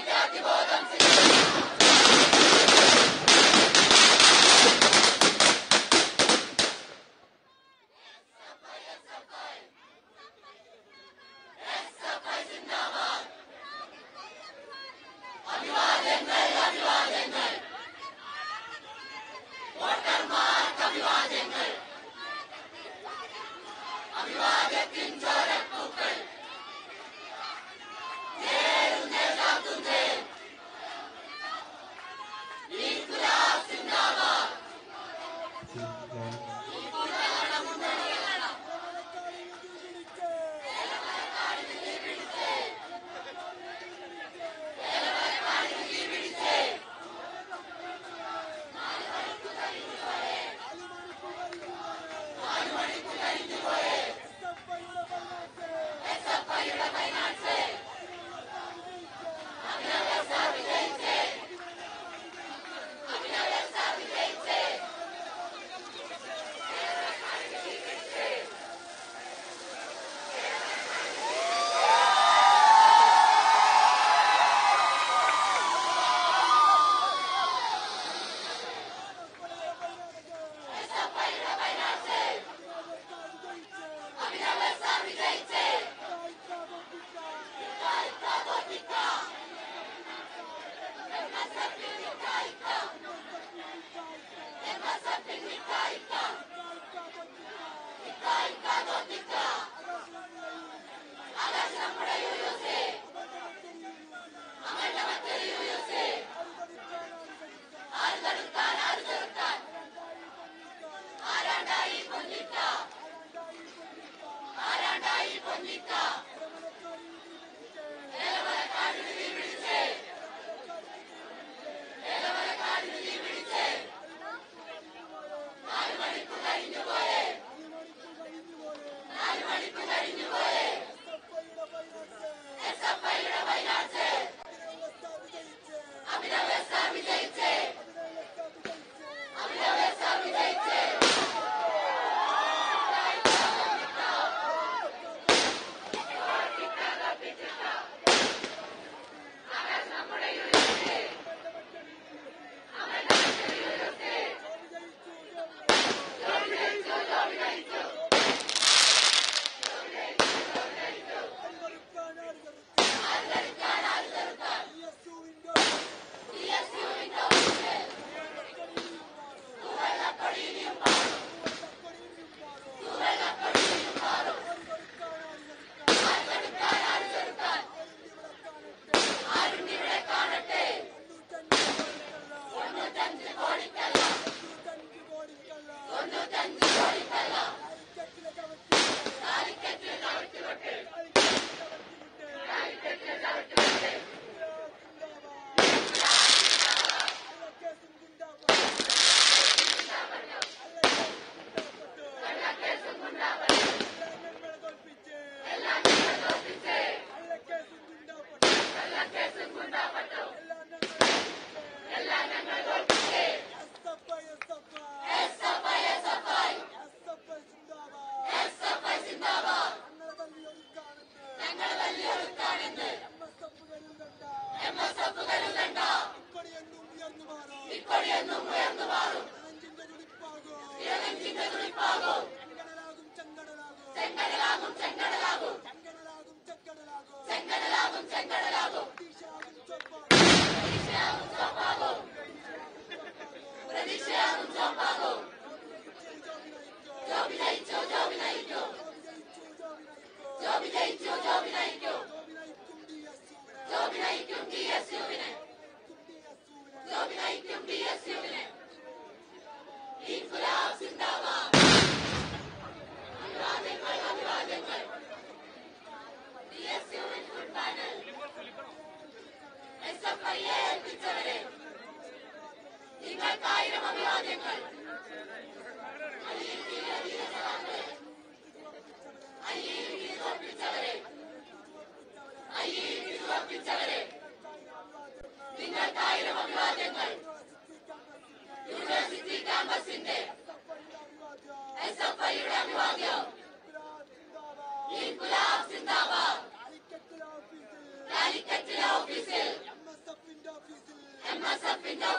കാലിക്കറ്റിലെ ഓഫീസിൽ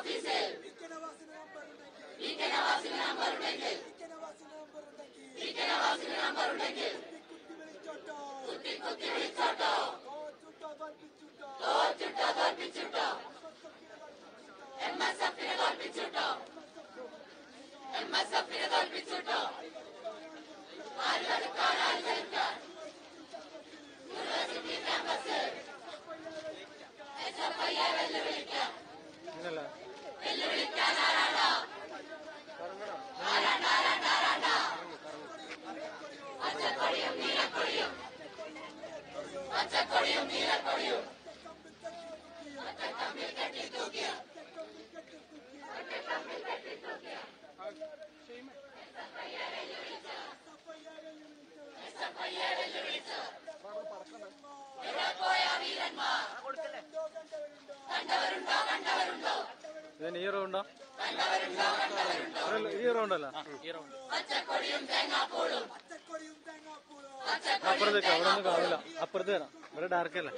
ഇങ്ങനല്ല ഇതിന് ഈ റൗണ്ടോ ഈ റൗണ്ടല്ല അപ്പുറത്തേക്ക് അവിടെ ഒന്നും കാണില്ല അപ്പുറത്ത് തരാം ഇവിടെ ഡാർക്ക് അല്ല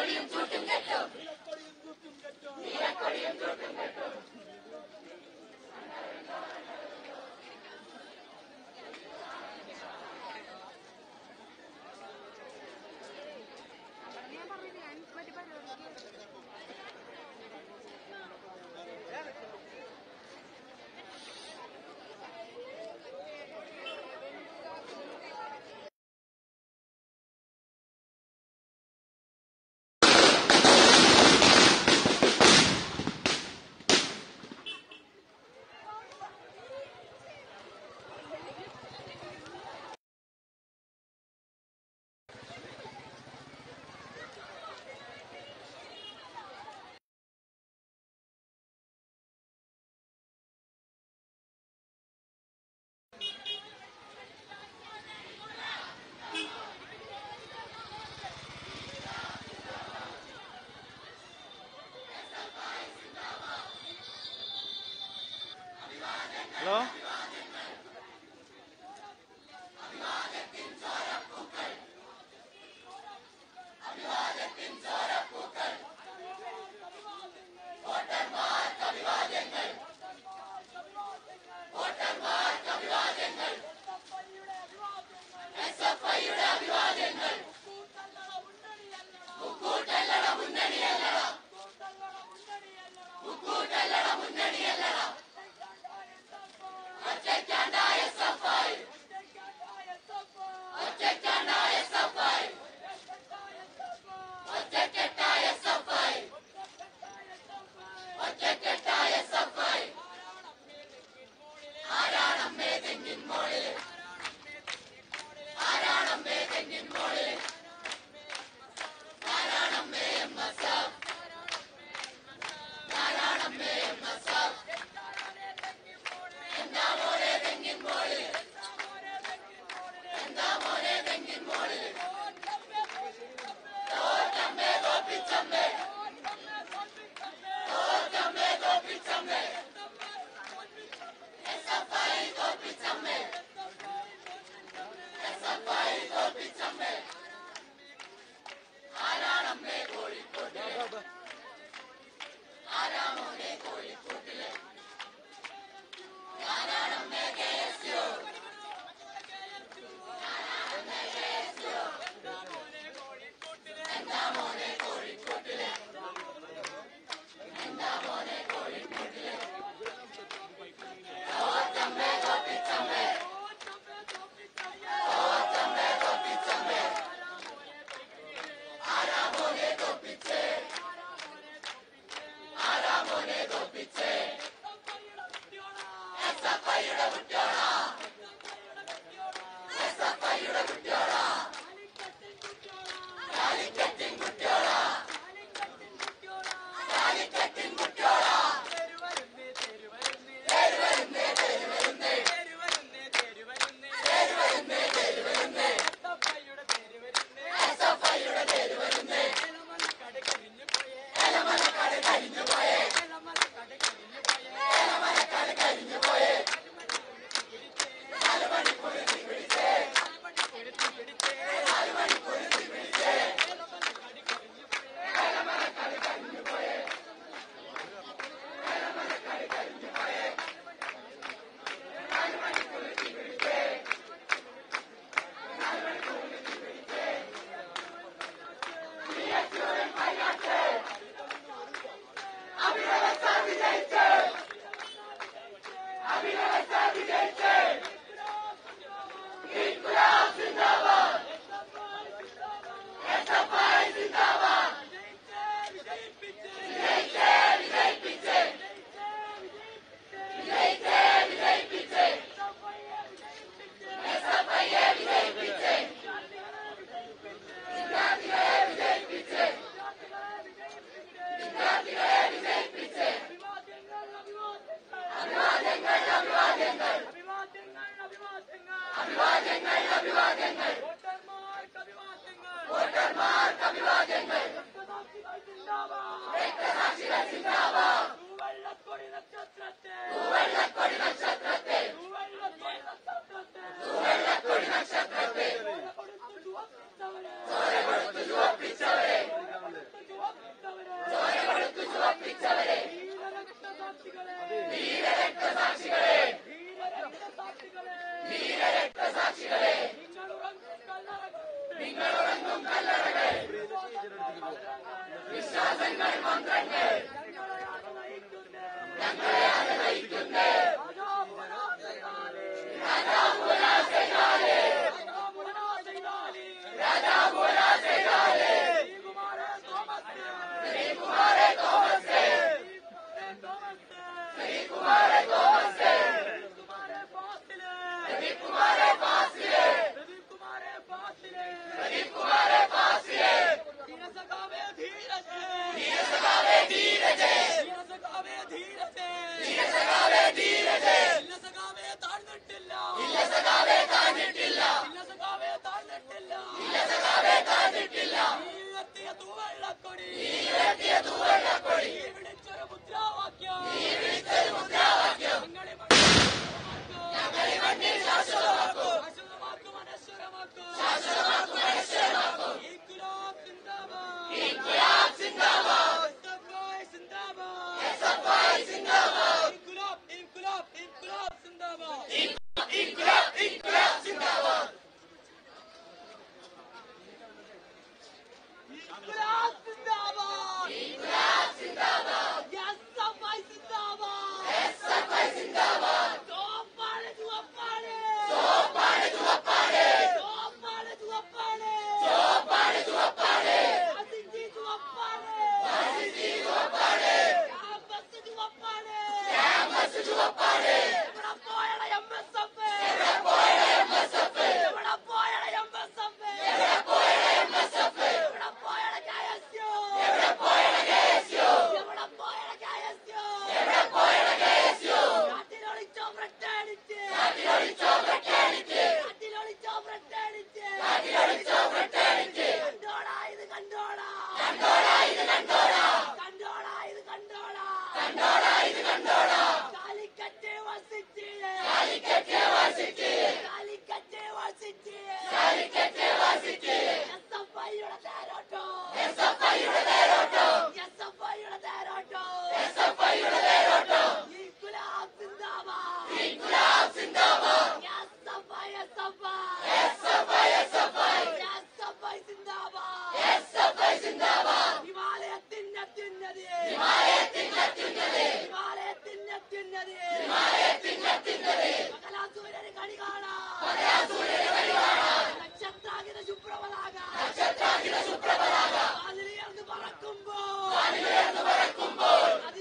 ഞാൻ പറഞ്ഞില്ല ഞാൻ മറ്റേ പരിപാടിക്ക് ഹലോ പിടിച്ചേ പറക്കുമ്പോൾ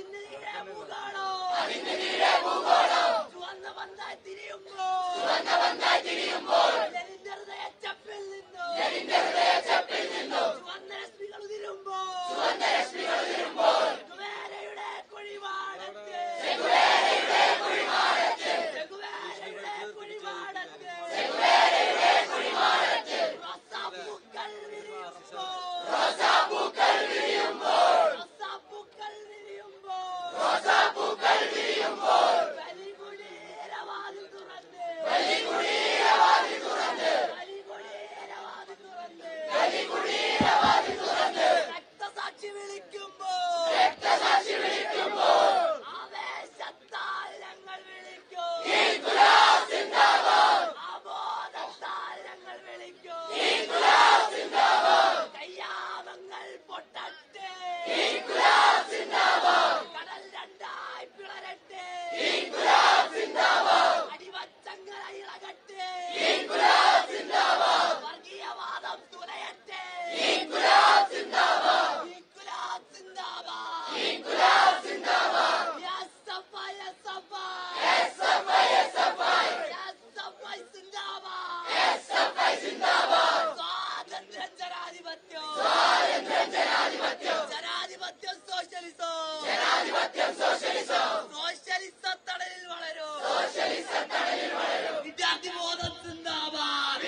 സോഷ്യലിസ തടലിൽ വളരൂ വിദ്യാർത്ഥി ബോധം സിന്ദാബാദ്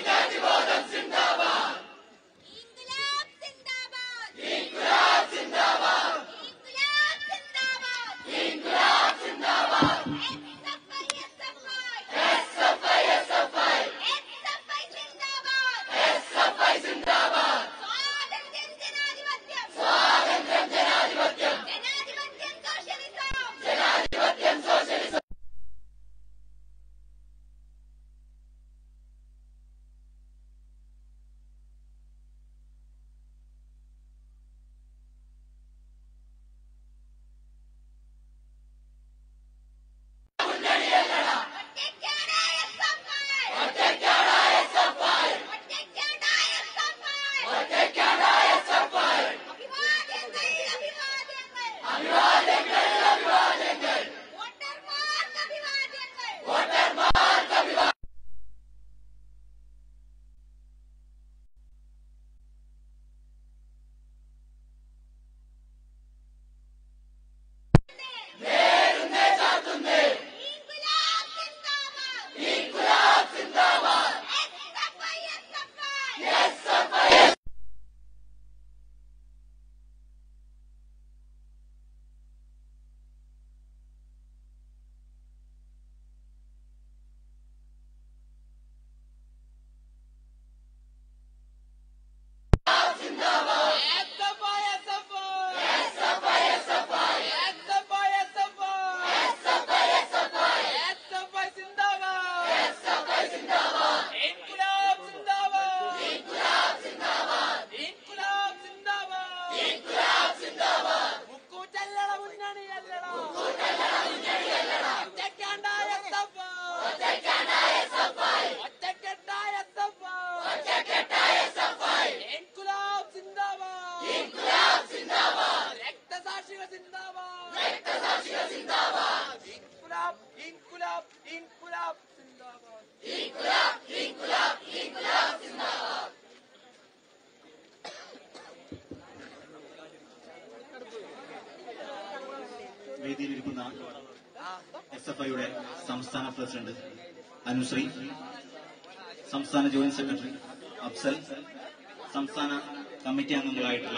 ഇൻക്ലാബ് സിന്ദാബാദ് ഇൻക്ലാബ് സിന്ദാബാദ് ഇൻക്ലാബ് സിന്ദാബാദ് എസ്എഫ്ഐ എസ്എഫ്ഐ എസ്എഫ്ഐ സിന്ദാബാദ് എസ്എഫ്ഐ സിന്ദാബാദ് സ്വാതന്ത്ര്യം ജനാധിപത്യം സ്വാതന്ത്ര്യം ജനാധിപത്യം ജനാധിപത്യം സോഷ്യലിസം ജനാധിപത്യം സോഷ്യലിസം ഒറ്റയ്ക്കാണ് എസ്എഫ്ഐ ഒറ്റയ്ക്കാണ് എസ്എഫ്ഐ ഒറ്റയ്ക്കാണ് എസ്എഫ്ഐ അഭിവാദ്യങ്ങൾ അഭിവാദ്യങ്ങൾ അഭിവാദ്യങ്ങൾ വോട്ടർമാർക്ക് അഭിവാദ്യങ്ങൾ വോട്ടർമാർക്ക് അഭിവാദ്യങ്ങൾ ഇൻക്ലാബ് സിന്ദാബാദ് ഇൻക്ലാബ് സിന്ദാബാദ് SFI SFI SFI SFI SFI SFI SFI SFI സിന്ദാബാദ് ഇൻക്ലാബ് സിന്ദാബാദ് ഇൻക്ലാബ് സിന്ദാബാദ് മുക്കൂറ്റല്ലട മുന്നണിയല്ലട ഒറ്റയ്ക്കാണ്ടായ എസ്എഫ്ഐ ഒറ്റക്കെട്ടായ എസ്എഫ്ഐ ഇൻക്ലാബ് സിന്ദാബാദ് രക്തസാക്ഷികൾ സിന്ദാബാദ് ഇൻകുലാബ് ഇൻകുലാബ് ഇൻകുലാബ് സിന്ദാബാദ് വേദിയിലിരിക്കുന്ന എസ് എഫ് ഐയുടെ സംസ്ഥാന പ്രസിഡന്റ് അനുശ്രീ സംസ്ഥാന ജോയിന്റ് സെക്രട്ടറി അഫ്സൽ സംസ്ഥാന കമ്മിറ്റി അംഗങ്ങളായിട്ടുള്ള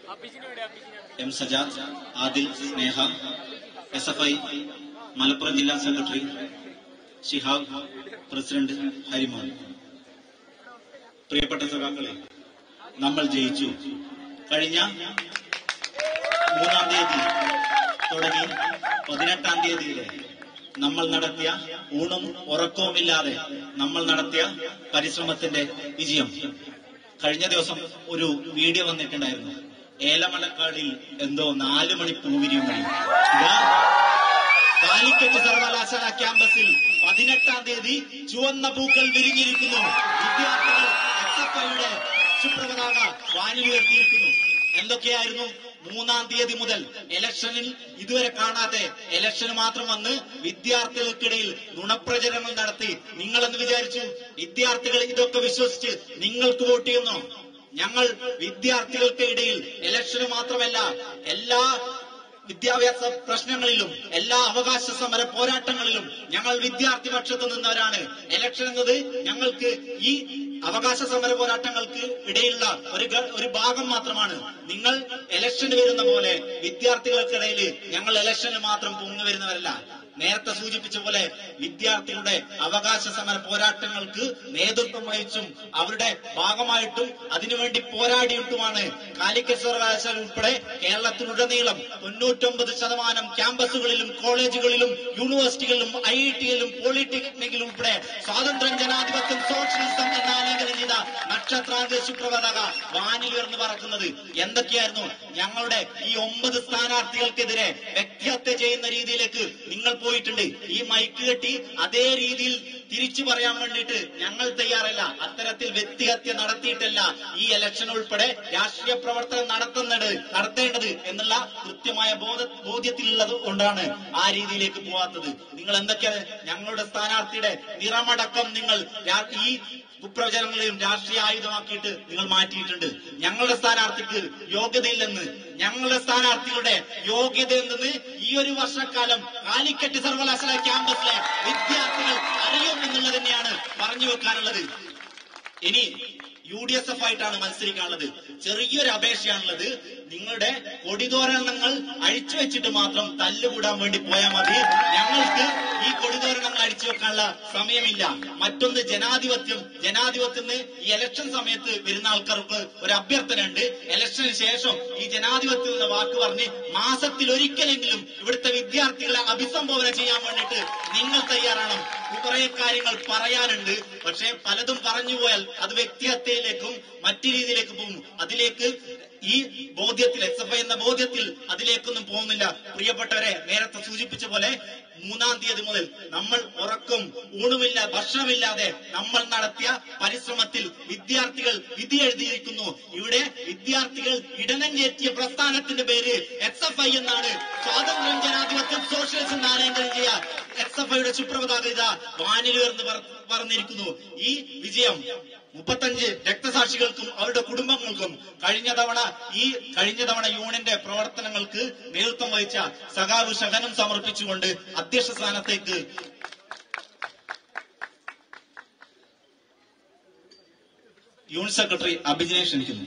M Sajad Adil Sneha S F I Malappuram ജില്ലാ സെക്രട്ടറി ഷിഹാബ് പ്രസിഡന്റ് ഹരിമോൻ പ്രിയപ്പെട്ട സഖാക്കളെ നമ്മൾ ജയിച്ചു കഴിഞ്ഞ മൂന്നാം തീയതി തുടങ്ങി പതിനെട്ടാം തീയതിയിലെ നമ്മൾ നടത്തിയ ഊണും ഉറക്കവുമില്ലാതെ നമ്മൾ നടത്തിയ പരിശ്രമത്തിന്റെ വിജയം കഴിഞ്ഞ ദിവസം ഒരു വീഡിയോ വന്നിട്ടുണ്ടായിരുന്നു ഏലമലക്കാടിൽ എന്തോ നാലു മണി പൂവിരിയും മണി ഇതാ കാലിക്കറ്റ് സർവകലാശാല ക്യാമ്പസിൽ പതിനെട്ടാം തീയതി ചുവന്ന പൂക്കൾ വിരിഞ്ഞിരിക്കുന്നു വിദ്യാർത്ഥികൾ എസ് എഫ് ഐയുടെ സുപ്രപതാക വാനിലുയർത്തിയിരിക്കുന്നു എന്തൊക്കെയായിരുന്നു മൂന്നാം തീയതി മുതൽ ഇലക്ഷനിൽ ഇതുവരെ കാണാതെ ഇലക്ഷന് മാത്രം വന്ന് വിദ്യാർത്ഥികൾക്കിടയിൽ നുണപ്രചരണം നടത്തി നിങ്ങളെന്ന് വിചാരിച്ചു വിദ്യാർത്ഥികൾ ഇതൊക്കെ വിശ്വസിച്ച് നിങ്ങൾക്ക് വോട്ട് ചെയ്യുന്നു ഞങ്ങൾ വിദ്യാർത്ഥികൾക്ക് ഇടയിൽ ഇലക്ഷന് മാത്രമല്ല എല്ലാ വിദ്യാഭ്യാസ പ്രശ്നങ്ങളിലും എല്ലാ അവകാശ സമര പോരാട്ടങ്ങളിലും ഞങ്ങൾ വിദ്യാർത്ഥി പക്ഷത്ത് നിന്നവരാണ് ഇലക്ഷൻ എന്നത് ഞങ്ങൾക്ക് ഈ അവകാശ സമര പോരാട്ടങ്ങൾക്ക് ഇടയിലുള്ള ഒരു ഗ- ഒരു ഭാഗം മാത്രമാണ് നിങ്ങൾ ഇലക്ഷന് വരുന്ന പോലെ വിദ്യാർത്ഥികൾക്കിടയിൽ ഞങ്ങൾ ഇലക്ഷന് മാത്രം പൊങ്ങി വരുന്നവരല്ല നേരത്തെ സൂചിപ്പിച്ച പോലെ വിദ്യാർത്ഥികളുടെ അവകാശ സമര പോരാട്ടങ്ങൾക്ക് നേതൃത്വം വഹിച്ചും അവരുടെ ഭാഗമായിട്ടും അതിനുവേണ്ടി പോരാടിയിട്ടുമാണ് കാലിക്കറ്റ് സർവകലാശാല ഉൾപ്പെടെ കേരളത്തിലുടനീളം തൊണ്ണൂറ്റൊമ്പത് ശതമാനം ക്യാമ്പസുകളിലും കോളേജുകളിലും യൂണിവേഴ്സിറ്റികളിലും ഐ ഐ ടിയിലും പോളിടെക്നിക്കിലും ഉൾപ്പെടെ സ്വാതന്ത്ര്യം ജനാധിപത്യം സോഷ്യലിസം എന്ന ആലേഖനം ചെയ്ത നക്ഷത്രാന്ത സുപ്രപതാക വാനിലുയർന്ന് പറക്കുന്നത് എന്തൊക്കെയായിരുന്നു ഞങ്ങളുടെ ഈ ഒമ്പത് സ്ഥാനാർത്ഥികൾക്കെതിരെ വ്യക്തിഹത്യ ചെയ്യുന്ന രീതിയിലേക്ക് നിങ്ങൾ പോയിട്ടുണ്ട് ഈ മൈക്ക് കെട്ടി അതേ രീതിയിൽ തിരിച്ചു പറയാൻ വേണ്ടിയിട്ട് ഞങ്ങൾ തയ്യാറല്ല അത്തരത്തിൽ വ്യക്തിഹത്യ നടത്തിയിട്ടല്ല ഈ ഇലക്ഷൻ ഉൾപ്പെടെ രാഷ്ട്രീയ പ്രവർത്തനം നടത്തുന്നത് നടത്തേണ്ടത് എന്നുള്ള കൃത്യമായ ബോധ ബോധ്യത്തിലുള്ളത് കൊണ്ടാണ് ആ രീതിയിലേക്ക് പോവാത്തത് നിങ്ങൾ എന്തൊക്കെ ഞങ്ങളുടെ സ്ഥാനാർത്ഥിയുടെ നിറമടക്കം നിങ്ങൾ രാ- ഈ കുപ്രവചനങ്ങളെയും രാഷ്ട്രീയ ആയുധമാക്കിയിട്ട് നിങ്ങൾ മാറ്റിയിട്ടുണ്ട് ഞങ്ങളുടെ സ്ഥാനാർത്ഥിക്ക് യോഗ്യതയില്ലെന്ന് ഞങ്ങളുടെ സ്ഥാനാർത്ഥികളുടെ യോഗ്യത എന്തെന്ന് ഈ ഒരു വർഷക്കാലം കാലിക്കറ്റ് സർവകലാശാല ക്യാമ്പസിലെ വിദ്യാർത്ഥികൾ അറിയും എന്നുള്ളത് തന്നെയാണ് പറഞ്ഞു വെക്കാനുള്ളത് ഇനി യു ഡി എസ് എഫ് ആയിട്ടാണ് മത്സരിക്കാനുള്ളത് ചെറിയൊരു അപേക്ഷയാണുള്ളത് നിങ്ങളുടെ കൊടിതോരണങ്ങൾ അഴിച്ചു വെച്ചിട്ട് മാത്രം തല്ലുകൂടാൻ വേണ്ടി പോയാൽ മതി ഞങ്ങൾക്ക് ഈ കൊടിതോരണങ്ങൾ അഴിച്ചു വെക്കാനുള്ള സമയമില്ല മറ്റൊന്ന് ജനാധിപത്യം ജനാധിപത്യം ഈ ഇലക്ഷൻ സമയത്ത് വരുന്ന ആൾക്കാർക്ക് ഒരു അഭ്യർത്ഥന ഉണ്ട് ഇലക്ഷന് ശേഷം ഈ ജനാധിപത്യം എന്ന വാക്ക് പറഞ്ഞ് മാസത്തിൽ ഒരിക്കലെങ്കിലും ഇവിടുത്തെ വിദ്യാർത്ഥികളെ അഭിസംബോധന ചെയ്യാൻ വേണ്ടിയിട്ട് നിങ്ങൾ തയ്യാറാണ് കുറെ കാര്യങ്ങൾ പറയാനുണ്ട് പക്ഷെ പലതും പറഞ്ഞു പോയാൽ അത് വ്യക്തിഹത്യയിലേക്കും മറ്റു രീതിയിലേക്ക് പോകും അതിലേക്ക് ഈ ബോധ്യത്തിൽ എസ് എഫ് ഐ എന്ന ബോധ്യത്തിൽ അതിലേക്കൊന്നും പോകുന്നില്ല പ്രിയപ്പെട്ടവരെ നേരത്തെ സൂചിപ്പിച്ച പോലെ മൂന്നാം തീയതി മുതൽ നമ്മൾ ഉറക്കും ഊണുമില്ല ഭക്ഷണമില്ലാതെ നമ്മൾ നടത്തിയ പരിശ്രമത്തിൽ വിദ്യാർത്ഥികൾ വിധി എഴുതിയിരിക്കുന്നു ഇവിടെ വിദ്യാർത്ഥികൾ ഇടനം കയറ്റിയ പ്രസ്ഥാനത്തിന്റെ പേര് എസ് എഫ് ഐ എന്നാണ് സ്വാതന്ത്ര്യം ജനാധിപത്യം സോഷ്യലിസം നാരായണൻ ചെയ്യുക എസ് എഫ് ഐയുടെ സുപ്രഭാത ഇതാ വാനിലുയർന്ന് പറ- പറഞ്ഞിരിക്കുന്നു ഈ വിജയം മുപ്പത്തഞ്ച് രക്തസാക്ഷികൾക്കും അവരുടെ കുടുംബങ്ങൾക്കും കഴിഞ്ഞ തവണ ഈ കഴിഞ്ഞ തവണ യൂണിയന്റെ പ്രവർത്തനങ്ങൾക്ക് നേതൃത്വം വഹിച്ച സഖാവ് ഷഹനം സമർപ്പിച്ചുകൊണ്ട് അധ്യക്ഷ സ്ഥാനത്തേക്ക് യൂണിറ്റ് സെക്രട്ടറി അഭിജയെ ക്ഷണിക്കുന്നു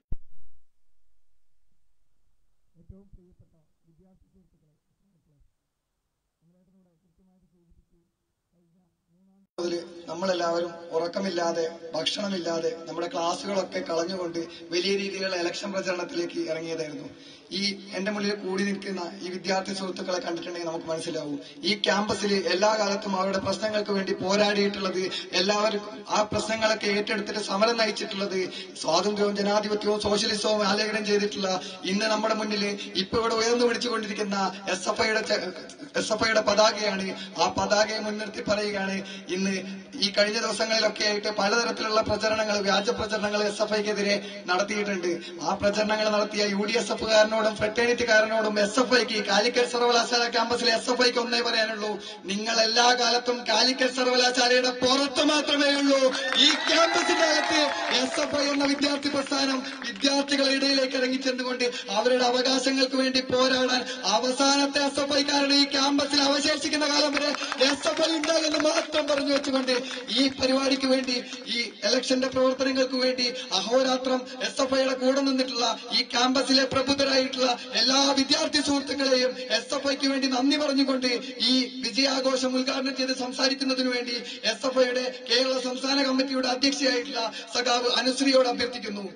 മുതല് നമ്മളെല്ലാവരും ഉറക്കമില്ലാതെ ഭക്ഷണമില്ലാതെ നമ്മുടെ ക്ലാസ്സുകളൊക്കെ കളഞ്ഞുകൊണ്ട് വലിയ രീതിയിലുള്ള ഇലക്ഷൻ പ്രചരണത്തിലേക്ക് ഇറങ്ങിയതായിരുന്നു ഈ എന്റെ മുന്നിൽ കൂടി നിൽക്കുന്ന ഈ വിദ്യാർത്ഥി സുഹൃത്തുക്കളെ കണ്ടിട്ടുണ്ടെങ്കിൽ നമുക്ക് മനസ്സിലാവും ഈ ക്യാമ്പസിൽ എല്ലാ കാലത്തും അവരുടെ പ്രശ്നങ്ങൾക്ക് വേണ്ടി പോരാടിയിട്ടുള്ളത് എല്ലാവർക്കും ആ പ്രശ്നങ്ങളൊക്കെ ഏറ്റെടുത്തിട്ട് സമരം നയിച്ചിട്ടുള്ളത് സ്വാതന്ത്ര്യവും ജനാധിപത്യവും സോഷ്യലിസവും ആലേഖനം ചെയ്തിട്ടുള്ള ഇന്ന് നമ്മുടെ മുന്നിൽ ഇപ്പൊ ഇവിടെ ഉയർന്നു പിടിച്ചുകൊണ്ടിരിക്കുന്ന എസ് എഫ് ഐയുടെ എസ് എഫ് ഐയുടെ പതാകയാണ് ആ പതാകയെ മുൻനിർത്തി പറയുകയാണ് ഇന്ന് ഈ കഴിഞ്ഞ ദിവസങ്ങളിലൊക്കെ ആയിട്ട് പലതരത്തിലുള്ള പ്രചരണങ്ങൾ വ്യാജ പ്രചരണങ്ങൾ എസ് എഫ് ഐക്കെതിരെ നടത്തിയിട്ടുണ്ട് ആ പ്രചരണങ്ങൾ നടത്തിയ യു ഡി എസ് എഫുകാരനോടും ഫ്രട്ടേണിറ്റിക്കാരനോടും എസ് എഫ് ഐക്ക് കാലിക്കറ്റ് സർവകലാശാല ക്യാമ്പസിലെ എസ് എഫ് ഐക്ക് ഒന്നേ പറയാനുള്ളൂ നിങ്ങൾ എല്ലാ കാലത്തും കാലിക്കറ്റ് സർവകലാശാലയുടെ പുറത്ത് മാത്രമേ ഉള്ളൂ ഈ ക്യാമ്പസിന്റെ അകത്ത് എസ് എഫ് ഐ എന്ന വിദ്യാർത്ഥി പ്രസ്ഥാനം വിദ്യാർത്ഥികളുടെ ഇടയിലേക്ക് ഇറങ്ങിച്ചെന്നുകൊണ്ട് അവരുടെ അവകാശങ്ങൾക്ക് വേണ്ടി പോരാടാൻ അവസാനത്തെ എസ് എഫ് ഐക്കാരുടെ ഈ ക്യാമ്പസിൽ അവശേഷിക്കുന്ന കാലം വരെ എസ് എഫ് ഐ ഉണ്ടാകുമെന്ന് മാത്രം പറഞ്ഞു വെച്ചുകൊണ്ട് ഈ പരിപാടിക്ക് വേണ്ടി ഈ ഇലക്ഷന്റെ പ്രവർത്തനങ്ങൾക്ക് വേണ്ടി അഹോരാത്രം എസ് എഫ് ഐയുടെ കൂടെ നിന്നിട്ടുള്ള ഈ ക്യാമ്പസിലെ പ്രബുദ്ധരായിട്ടുള്ള എല്ലാ വിദ്യാർത്ഥി സുഹൃത്തുക്കളെയും എസ് എഫ് ഐക്ക് വേണ്ടി നന്ദി പറഞ്ഞുകൊണ്ട് ഈ വിജയാഘോഷം ഉദ്ഘാടനം ചെയ്ത് സംസാരിക്കുന്നതിനു വേണ്ടി എസ് എഫ് ഐയുടെ കേരള സംസ്ഥാന കമ്മിറ്റിയുടെ അധ്യക്ഷയായിട്ടുള്ള സഖാവ് അനുശ്രീയോട് അഭ്യർത്ഥിക്കുന്നു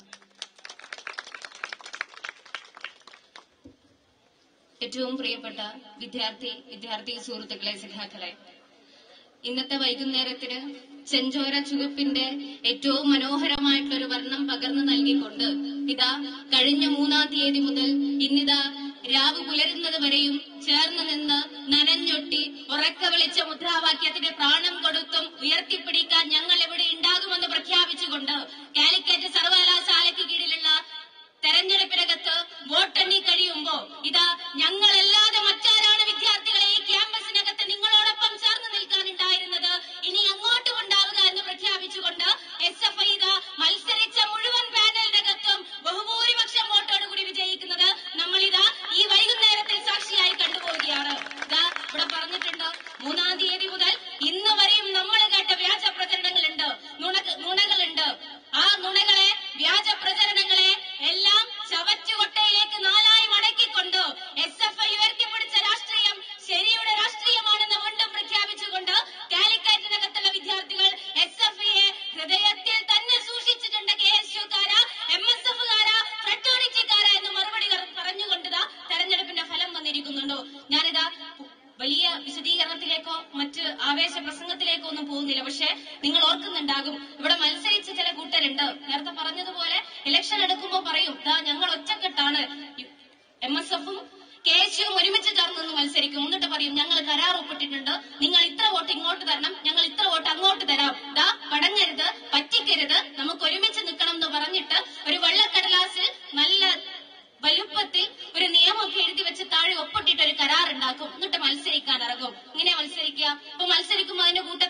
ഏറ്റവും പ്രിയപ്പെട്ട വിദ്യാർത്ഥി വിദ്യാർത്ഥി സുഹൃത്തുക്കളെ സഖാക്കളെ ഇന്നത്തെ വൈകുന്നേരത്തിന് ചെഞ്ചോര ചുവപ്പിന്റെ ഏറ്റവും മനോഹരമായിട്ടുള്ള ഒരു വർണ്ണം പകർന്നു നൽകിക്കൊണ്ട് ഇതാ കഴിഞ്ഞ മൂന്നാം തീയതി മുതൽ ഇന്നിതാ രാവ് പുലരുന്നത് വരെയും ചേർന്ന് നിന്ന് നനഞ്ഞൊട്ടി ഉറക്ക വിളിച്ച മുദ്രാവാക്യത്തിന് പ്രാണം കൊടുത്തും ഉയർത്തിപ്പിടിക്കാൻ ഞങ്ങൾ ഇവിടെ ഉണ്ടാകുമെന്ന് പ്രഖ്യാപിച്ചുകൊണ്ട് കാലിക്കറ്റ് സർവകലാശാലയ്ക്ക് കീഴിലുള്ള തെരഞ്ഞെടുപ്പിനകത്ത് വോട്ടെണ്ണി കഴിയുമ്പോ ഇതാ ഞങ്ങളല്ലാതെ മറ്റാരാണ് വിദ്യാർത്ഥികളെ ഈ ക്യാമ്പസിനകത്ത് നിങ്ങളോടൊപ്പം ചേർന്ന് നിൽക്കാനുണ്ടായിരുന്നത് ഇനി അങ്ങോട്ടും ഉണ്ടാവുക എന്ന് പ്രഖ്യാപിച്ചുകൊണ്ട് എസ് എഫ് ഐ ഇതാ മത്സരിച്ച മുഴുവൻ പാനലിനകത്തും ബഹുഭൂരിപക്ഷം വോട്ടോടുകൂടി വിജയിക്കുന്നത് നമ്മളിതാ ഈ വൈകുന്നേരത്തിൽ സാക്ഷിയായി കണ്ടുപോവുകയാണ് ഇതാ ഇവിടെ പറഞ്ഞിട്ടുണ്ട് മൂന്നാം തീയതി മുതൽ ഇന്ന് വരെയും നമ്മൾ കേട്ട വ്യാജ പ്രചരണങ്ങളുണ്ട് നുണ- നുണകളുണ്ട് ആ നുണകളെ വ്യാജ പ്രചരണങ്ങളെ എല്ലാം ചവറ്റുകൊട്ടയിലേക്ക് നാലായി മടക്കിക്കൊണ്ട് എസ് എഫ് ഐ ഉയർത്തിപ്പിടിച്ച രാഷ്ട്രീയം ശരിയുടെ രാഷ്ട്രീയമാണെന്ന് വീണ്ടും പ്രഖ്യാപിച്ചുകൊണ്ട് കാലിക്കറ്റിനകത്തുള്ള വിദ്യാർത്ഥികൾ എസ് എഫ് ഐയെ ഹൃദയത്തിൽ തന്നെ സൂക്ഷിച്ചിട്ടുണ്ട് കെ എസ് യുക്കാര എം എസ് എഫുകാര ഫ്രട്ടേണിറ്റിക്കാര എന്ന് മറുപടി കറ- പറഞ്ഞുകൊണ്ടിതാ തെരഞ്ഞെടുപ്പിന്റെ ഫലം വന്നിരിക്കുന്നുണ്ടോ ഞാനിതാ വലിയ വിശദീകരണത്തിലേക്കോ മറ്റ് ആവേശ പ്രസംഗത്തിലേക്കോ ഒന്നും പോകുന്നില്ല പക്ഷെ നിങ്ങൾ ഓർക്കുന്നുണ്ടാകും ഇവിടെ മത്സരിച്ച ചില കൂട്ടരുണ്ട് നേരത്തെ പറഞ്ഞതുപോലെ ഇലക്ഷൻ എടുക്കുമ്പോൾ പറയും ദാ ഞങ്ങൾ ഒറ്റക്കെട്ടാണ് എം എസ് എഫും കെ എസ് യുവും ഒരുമിച്ച് ചേർന്ന് നിന്ന് മത്സരിക്കും എന്നിട്ട് പറയും ഞങ്ങൾ കരാർ ഒപ്പിട്ടിട്ടുണ്ട് നിങ്ങൾ ഇത്ര വോട്ട് ഇങ്ങോട്ട് തരണം ഞങ്ങൾ ഇത്ര വോട്ട് അങ്ങോട്ട് തരാം ദാ പടങ്ങരുത് പറ്റിക്കരുത് നമുക്ക് ഒരുമിച്ച് നിൽക്കണം എന്ന് പറഞ്ഞിട്ട് ഒരു വെള്ളക്കടലാസിൽ നല്ല വലുപ്പത്തിൽ ഒരു നിയമമൊക്കെ എഴുതി വെച്ച് താഴെ ഒപ്പിട്ടിട്ട് ഒരു കരാർ ഉണ്ടാക്കും എന്നിട്ട് മത്സരിക്കാൻ ഇറങ്ങും ഇങ്ങനെ മത്സരിക്കുക ഇപ്പൊ മത്സരിക്കുമ്പോൾ അതിന്റെ കൂട്ടത്തിൽ ഒരാൾ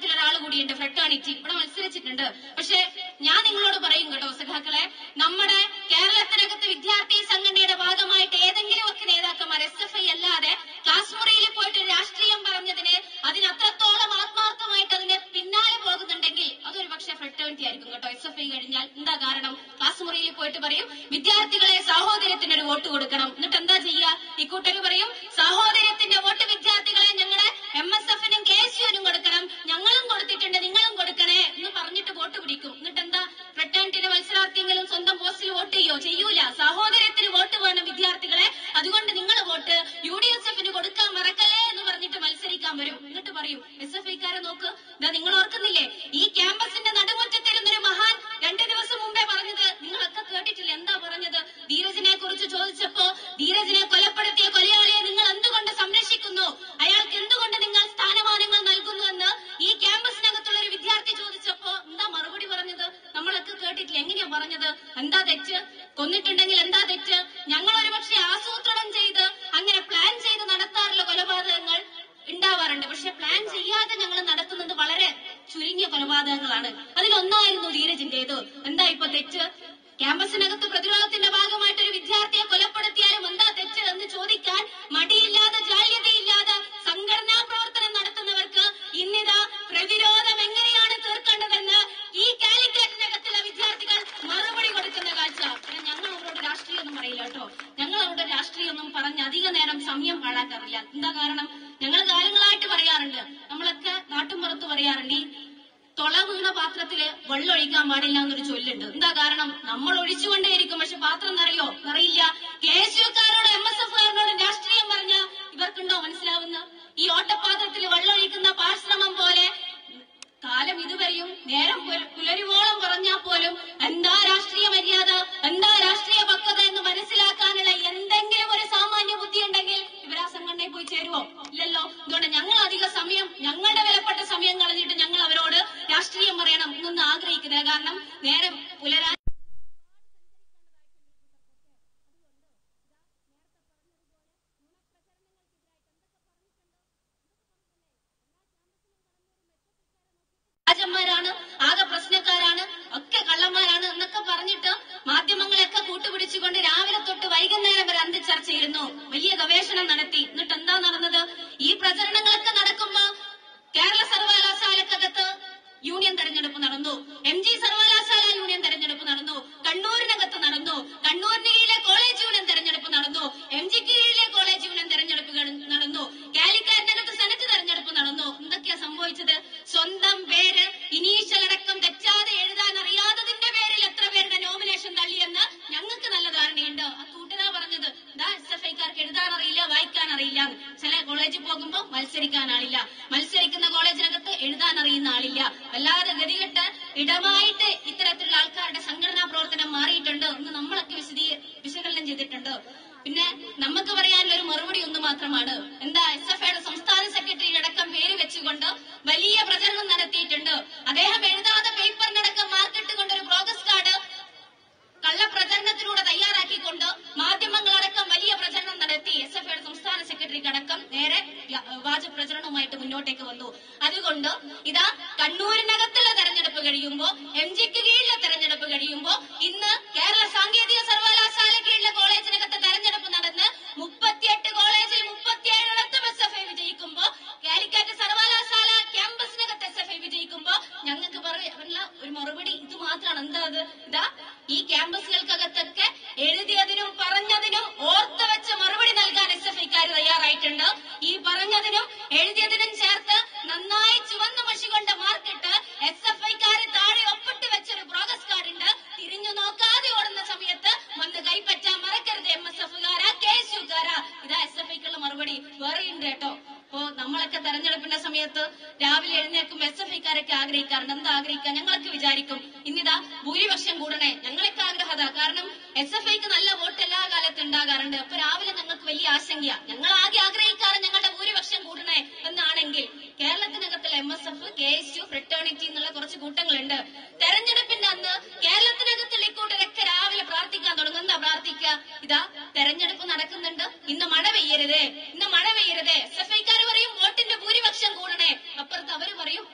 കൂടിയുണ്ട് ഫ്രട്ടേണിറ്റി ഇവിടെ മത്സരിച്ചിട്ടുണ്ട് പക്ഷെ ഞാൻ നിങ്ങളോട് പറയും കേട്ടോ സഖാക്കളെ നമ്മുടെ കേരളത്തിനകത്ത് വിദ്യാർത്ഥി സംഘടനയുടെ ഭാഗമായിട്ട് ഏതെങ്കിലും ഒക്കെ നേതാക്കന്മാർ എസ് എഫ് ഐ അല്ലാതെ ക്ലാസ് മുറിയിൽ പോയിട്ട് രാഷ്ട്രീയം പറഞ്ഞതിന് അതിന് അത്രത്തോളം ആത്മാർത്ഥമായിട്ട് അതിന് പിന്നാലെ പോകുന്നുണ്ടെങ്കിൽ അതൊരു പക്ഷേ ഫ്രട്ടേണിറ്റി ആയിരിക്കും കേട്ടോ എസ് എഫ് ഐ കഴിഞ്ഞാൽ എന്താ കാരണം ക്ലാസ് മുറിയിൽ പോയിട്ട് പറയും വിദ്യാർത്ഥികളെ സാഹോദര്യത്തിന് ഒരു വോട്ട് കൊടുക്കണം എന്നിട്ട് എന്താ ചെയ്യുക ഇക്കൂട്ടര് പറയും സാഹോദര്യത്തിന്റെ വോട്ട് വിദ്യാർത്ഥികളെ ഞങ്ങളുടെ എം എസ് എഫിനും കെ എസ് യുവിനും കൊടുക്കണം ഞങ്ങളും കൊടുത്തിട്ടുണ്ട് നിങ്ങളും കൊടുക്കണേ എന്ന് പറഞ്ഞിട്ട് വോട്ട് പിടിക്കും എന്നിട്ട് എന്താ ഫ്രട്ടേണിറ്റിയുടെ മത്സരാർത്ഥിയെങ്കിലും സ്വന്തം പോസ്റ്റിൽ വോട്ട് ചെയ്യോ ചെയ്യൂല സാഹോദര്യത്തിന് വോട്ട് വേണം വിദ്യാർത്ഥികളെ അതുകൊണ്ട് നിങ്ങൾ വോട്ട് യു ഡി എസ് എഫിന് കൊടുക്കാൻ മറക്കല്ലേ എന്ന് പറഞ്ഞിട്ട് മത്സരിക്കാൻ വരും എന്നിട്ട് പറയും എസ് എഫ് ഐക്കാരെ നോക്ക് ഇതാ നിങ്ങൾ ഓർക്കുന്നില്ലേ ഈ ക്യാമ്പസിന്റെ നടുമുറ്റത്തിരുന്നൊരു മഹാൻ രണ്ടു ദിവസം മുമ്പേ പറഞ്ഞത് നിങ്ങളൊക്കെ കേട്ടിട്ടില്ല എന്താ പറഞ്ഞത് ധീരജിനെ കുറിച്ച് ചോദിച്ചപ്പോ ധീരജിനെ കൊലപ്പെടുത്തിയ കൊലയാളിയെ നിങ്ങൾ എന്തുകൊണ്ട് സംരക്ഷിക്കുന്നു അയാൾക്ക് എന്തുകൊണ്ട് നിങ്ങൾ സ്ഥാനമാനങ്ങൾ നൽകുന്നു എന്ന് ഈ ക്യാമ്പസിനകത്തുള്ള ഒരു വിദ്യാർത്ഥി ചോദിച്ചപ്പോ എന്താ മറുപടി പറഞ്ഞത് നമ്മളൊക്കെ കേട്ടിട്ടില്ല എങ്ങനെയാ പറഞ്ഞത് എന്താ തെറ്റ് കൊന്നിട്ടുണ്ടെങ്കിൽ എന്താ തെറ്റ് ഞങ്ങൾ ഒരുപക്ഷെ ആസൂത്രണം ചെയ്ത് അങ്ങനെ പ്ലാൻ ചെയ്ത് നടത്താറുള്ള കൊലപാതകങ്ങൾ ഉണ്ടാവാറുണ്ട് പക്ഷെ പ്ലാൻ ചെയ്യാതെ ഞങ്ങൾ നടത്തുന്നത് വളരെ ചുരുങ്ങിയ കൊലപാതകങ്ങളാണ് അതിലൊന്നായിരുന്നു ധീരജിന്റേത് എന്താ ഇപ്പൊ തെറ്റ് ക്യാമ്പസിനകത്ത് പ്രതിരോധത്തിന്റെ ഭാഗമായിട്ട് ഒരു വിദ്യാർത്ഥിയെ കൊലപ്പെടുത്തിയാലും എന്താ തെറ്റ് എന്ന് ചോദിക്കാൻ മടിയില്ലാതെ ജാല്യതയില്ലാതെ സംഘടനാ പ്രവർത്തനം നടത്തുന്നവർക്ക് ഇന്നിതാ പ്രതിരോധം എങ്ങനെയാണ് തീർക്കേണ്ടതെന്ന് ഈ കാലിക്കറ്റിനകത്തുള്ള വിദ്യാർത്ഥികൾ മറുപടി കൊടുക്കുന്ന കാഴ്ച പിന്നെ ഞങ്ങൾ അവരോട് രാഷ്ട്രീയമൊന്നും പറയില്ല കേട്ടോ ഞങ്ങൾ അവരുടെ രാഷ്ട്രീയമൊന്നും പറഞ്ഞ് അധിക നേരം സമയം പാഴാക്കാറില്ല എന്താ കാരണം ഞങ്ങൾ കാലങ്ങളായിട്ട് പറയാറുണ്ട് നമ്മളൊക്കെ നാട്ടുമ്പുറത്ത് പറയാറുണ്ട് ഈ തൊള വീണ പാത്രത്തില് വെള്ളം ഒഴിക്കാൻ പാടില്ല എന്നൊരു ചൊല്ലുണ്ട് എന്താ കാരണം നമ്മൾ ഒഴിച്ചുകൊണ്ടേയിരിക്കും പക്ഷെ പാത്രം നിറയോ നിറയില്ല കെ എസ് യുക്കാരോട് എം എസ് എഫുകാരനോട് രാഷ്ട്രീയം പറഞ്ഞ ഇവർക്കുണ്ടോ മനസ്സിലാവുന്ന ഈ ഓട്ടപാത്രത്തിൽ വെള്ളം ഒഴിക്കുന്ന പാശ്രമം പോലെ കാലം ഇതുവരെയും നേരം പുല- പുലരുവോളം പറഞ്ഞാൽ പോലും എന്താ രാഷ്ട്രീയ മര്യാദ എന്താ രാഷ്ട്രീയ പക്വത എന്ന് മനസ്സിലാക്കാനുള്ള എന്തെങ്കിലും ഒരു സാമാന്യ ബുദ്ധി ഉണ്ടെങ്കിൽ ഇവരാ സംഘടനയിൽ പോയി ചേരുവോ ഇല്ലല്ലോ അതുകൊണ്ട് ഞങ്ങൾ അധിക സമയം ഞങ്ങളുടെ വിലപ്പെട്ട സമയം കളഞ്ഞിട്ട് ഞങ്ങൾ അവരോട് രാഷ്ട്രീയം പറയണം എന്നൊന്നും ആഗ്രഹിക്കുന്നില്ല കാരണം നേരം പുലരാൻ രാജന്മാരാണ് ആകെ പ്രശ്നക്കാരാണ് ഒക്കെ കള്ളന്മാരാണ് എന്നൊക്കെ പറഞ്ഞിട്ട് മാധ്യമങ്ങളെയൊക്കെ കൂട്ടുപിടിച്ചുകൊണ്ട് രാവിലെ തൊട്ട് വൈകുന്നേരം വരെ അന്തിച്ചർച്ചയിരുന്നു വലിയ ഗവേഷണം നടത്തി എന്നിട്ട് എന്താ നടന്നത് ഈ പ്രചരണങ്ങളൊക്കെ നടക്കുമ്പോ കേരള സർവകലാശാലക്കകത്ത് യൂണിയൻ തെരഞ്ഞെടുപ്പ് നടന്നു എം ജി സർവകലാശാല യൂണിയൻ തെരഞ്ഞെടുപ്പ് നടന്നു കണ്ണൂരിനകത്ത് നടന്നു കണ്ണൂരിന് കീഴിലെ കോളേജ് യൂണിയൻ തെരഞ്ഞെടുപ്പ് നടന്നു എം ജിക്ക് കീഴിലെ കോളേജ് യൂണിയൻ തെരഞ്ഞെടുപ്പുകൾ നടന്നു കാലിക്കറ്റിനകത്ത് സെനറ്റ് തെരഞ്ഞെടുപ്പ് നടന്നു എന്തൊക്കെയാ സംഭവിച്ചത് സ്വന്തം പേര് ഇനീഷ്യൽ അടക്കം തെറ്റാതെ എഴുതാൻ അറിയാത്തതിന്റെ പേരിൽ എത്ര പേരുടെ നോമിനേഷൻ തള്ളിയെന്ന് ഞങ്ങൾക്ക് നല്ല ധാരണയുണ്ട് ആ കൂട്ടരാ പറഞ്ഞത് ഇതാ എസ് എഫ് ഐക്കാർക്ക് എഴുതാൻ അറിയില്ല വായിക്കാൻ അറിയില്ല എന്ന്. ചില കോളേജിൽ പോകുമ്പോ മത്സരിക്കാൻ ആളില്ല മത്സരിക്കുന്ന കോളേജിനകത്ത് എഴുതാൻ അറിയുന്ന ആളില്ല വല്ലാതെ ഗതികെട്ട് ഇടമായിട്ട് ഇത്തരത്തിലുള്ള ആൾക്കാരുടെ സംഘടനാ പ്രവർത്തനം മാറിയിട്ടുണ്ട് എന്ന് നമ്മളൊക്കെ വിശദീ വിശകലനം ചെയ്തിട്ടുണ്ട് പിന്നെ നമുക്ക് പറയാനുള്ള ഒരു മറുപടി ഒന്ന് മാത്രമാണ് എന്താ എസ് എഫ് ഐയുടെ സംസ്ഥാന സെക്രട്ടറി അടക്കം പേര് വെച്ചുകൊണ്ട് വലിയ പ്രചരണം നടത്തിയിട്ടുണ്ട് അദ്ദേഹം എഴുതാതെ പേപ്പറിനടക്കം മാർക്കിട്ടുകൊണ്ട് ഒരു പ്രോഗ്രസ് കാർഡ് കള്ളപ്രചരണത്തിലൂടെ തയ്യാറാക്കിക്കൊണ്ട് മാധ്യമങ്ങളടക്കം വലിയ പ്രചരണം നടത്തി എസ് എഫ് ഐയുടെ സംസ്ഥാന സെക്രട്ടറിക്ക് അടക്കം നേരെ വ്യ- വ്യാജ പ്രചരണവുമായിട്ട് മുന്നോട്ടേക്ക് വന്നു അതുകൊണ്ട് ഇതാ കണ്ണൂരിനകത്തുള്ള തെരഞ്ഞെടുപ്പ് കഴിയുമ്പോ എം ജിക്ക് കീഴിലെ തെരഞ്ഞെടുപ്പ് കഴിയുമ്പോ ഇന്ന് കേരള സാങ്കേതിക സർവകലാശാല കീഴിലെ കോളേജിനകത്ത് തെരഞ്ഞെടുപ്പ് നടന്ന് മുപ്പത്തിയെട്ട് കോളേജിൽ മുപ്പത്തിയേഴിടത്തും എസ് എഫ് ഐ വിജയിക്കുമ്പോ കാലിക്കറ്റ് സർവകലാശാല ക്യാമ്പസിനകത്ത് എസ് എഫ് ഐ വിജയിക്കുമ്പോ ഞങ്ങൾക്ക് പറയാനുള്ള ഒരു മറുപടി ഇത് മാത്രമാണ് എന്താ അത് ഇതാ ഈ ക്യാമ്പസുകൾക്കകത്തൊക്കെ എഴുതിയതിനും പറഞ്ഞതിനും ഓർത്ത് വെച്ച് മറുപടി നൽകാൻ എസ് എഫ് ഐക്കാർ തയ്യാറായിട്ടുണ്ട് ഈ പറഞ്ഞതിനും എഴുതിയതിനും ചേർത്ത് നന്നായി ചുവന്ന മഷി കൊണ്ട് മാർക്കിട്ട് എസ് എഫ് ഐക്കാര് താഴെ ഒപ്പിട്ട് വെച്ചൊരു പ്രോഗ്രസ് കാർഡ് ഉണ്ട് തിരിഞ്ഞു നോക്കാതെ ഓടുന്ന സമയത്ത് വന്ന് കൈപ്പറ്റാൻ മറക്കരുത് എം എസ് എഫുകാരാ കെ എസ് യുക്കാരാ ഇതാ എസ് എഫ് ഐക്കുള്ള മറുപടി വേറെയുണ്ട് കേട്ടോ ഇപ്പോ നമ്മളൊക്കെ തെരഞ്ഞെടുപ്പിന്റെ സമയത്ത് രാവിലെ എഴുന്നേൽക്കുമ്പോ എസ് എഫ് ഐക്കാരൊക്കെ ആഗ്രഹിക്കാറുണ്ട് എന്താ ആഗ്രഹിക്കുക ഞങ്ങളൊക്കെ വിചാരിക്കും ഇന്നിതാ ഭൂരിപക്ഷം കൂടണേ ഞങ്ങളൊക്കെ ആഗ്രഹത കാരണം എസ് എഫ് ഐക്ക് നല്ല വോട്ട് എല്ലാ കാലത്തും ഉണ്ടാകാറുണ്ട് അപ്പൊ രാവിലെ ഞങ്ങൾക്ക് വലിയ ആശങ്കയാ ഞങ്ങൾ ആകെ ആഗ്രഹിക്കാറ് ഞങ്ങളുടെ ഭൂരിപക്ഷം കൂടണേ എന്നാണെങ്കിൽ കേരളത്തിനകത്തുള്ള M S F K S U Fraternity എന്നുള്ള കുറച്ച് കൂട്ടങ്ങളുണ്ട് തെരഞ്ഞെടുപ്പിന്റെ അന്ന് കേരളത്തിനകത്തുള്ള ഇക്കൂട്ടരൊക്കെ രാവിലെ പ്രാർത്ഥിക്കാൻ തുടങ്ങും എന്താ പ്രാർത്ഥിക്കുക ഇതാ തെരഞ്ഞെടുപ്പ് നടക്കുന്നുണ്ട് ഇന്ന് മഴ പെയ്യരുതേ ഇന്ന് മഴ പെയ്യരുതേ എസ് എഫ് ഐക്കാർ പറയും വോട്ടിന്റെ ഭൂരിപക്ഷം കൂടണേ അപ്പുറത്ത് അവര് പറയും ഇന്ന് മഴ പെയ്യരുത്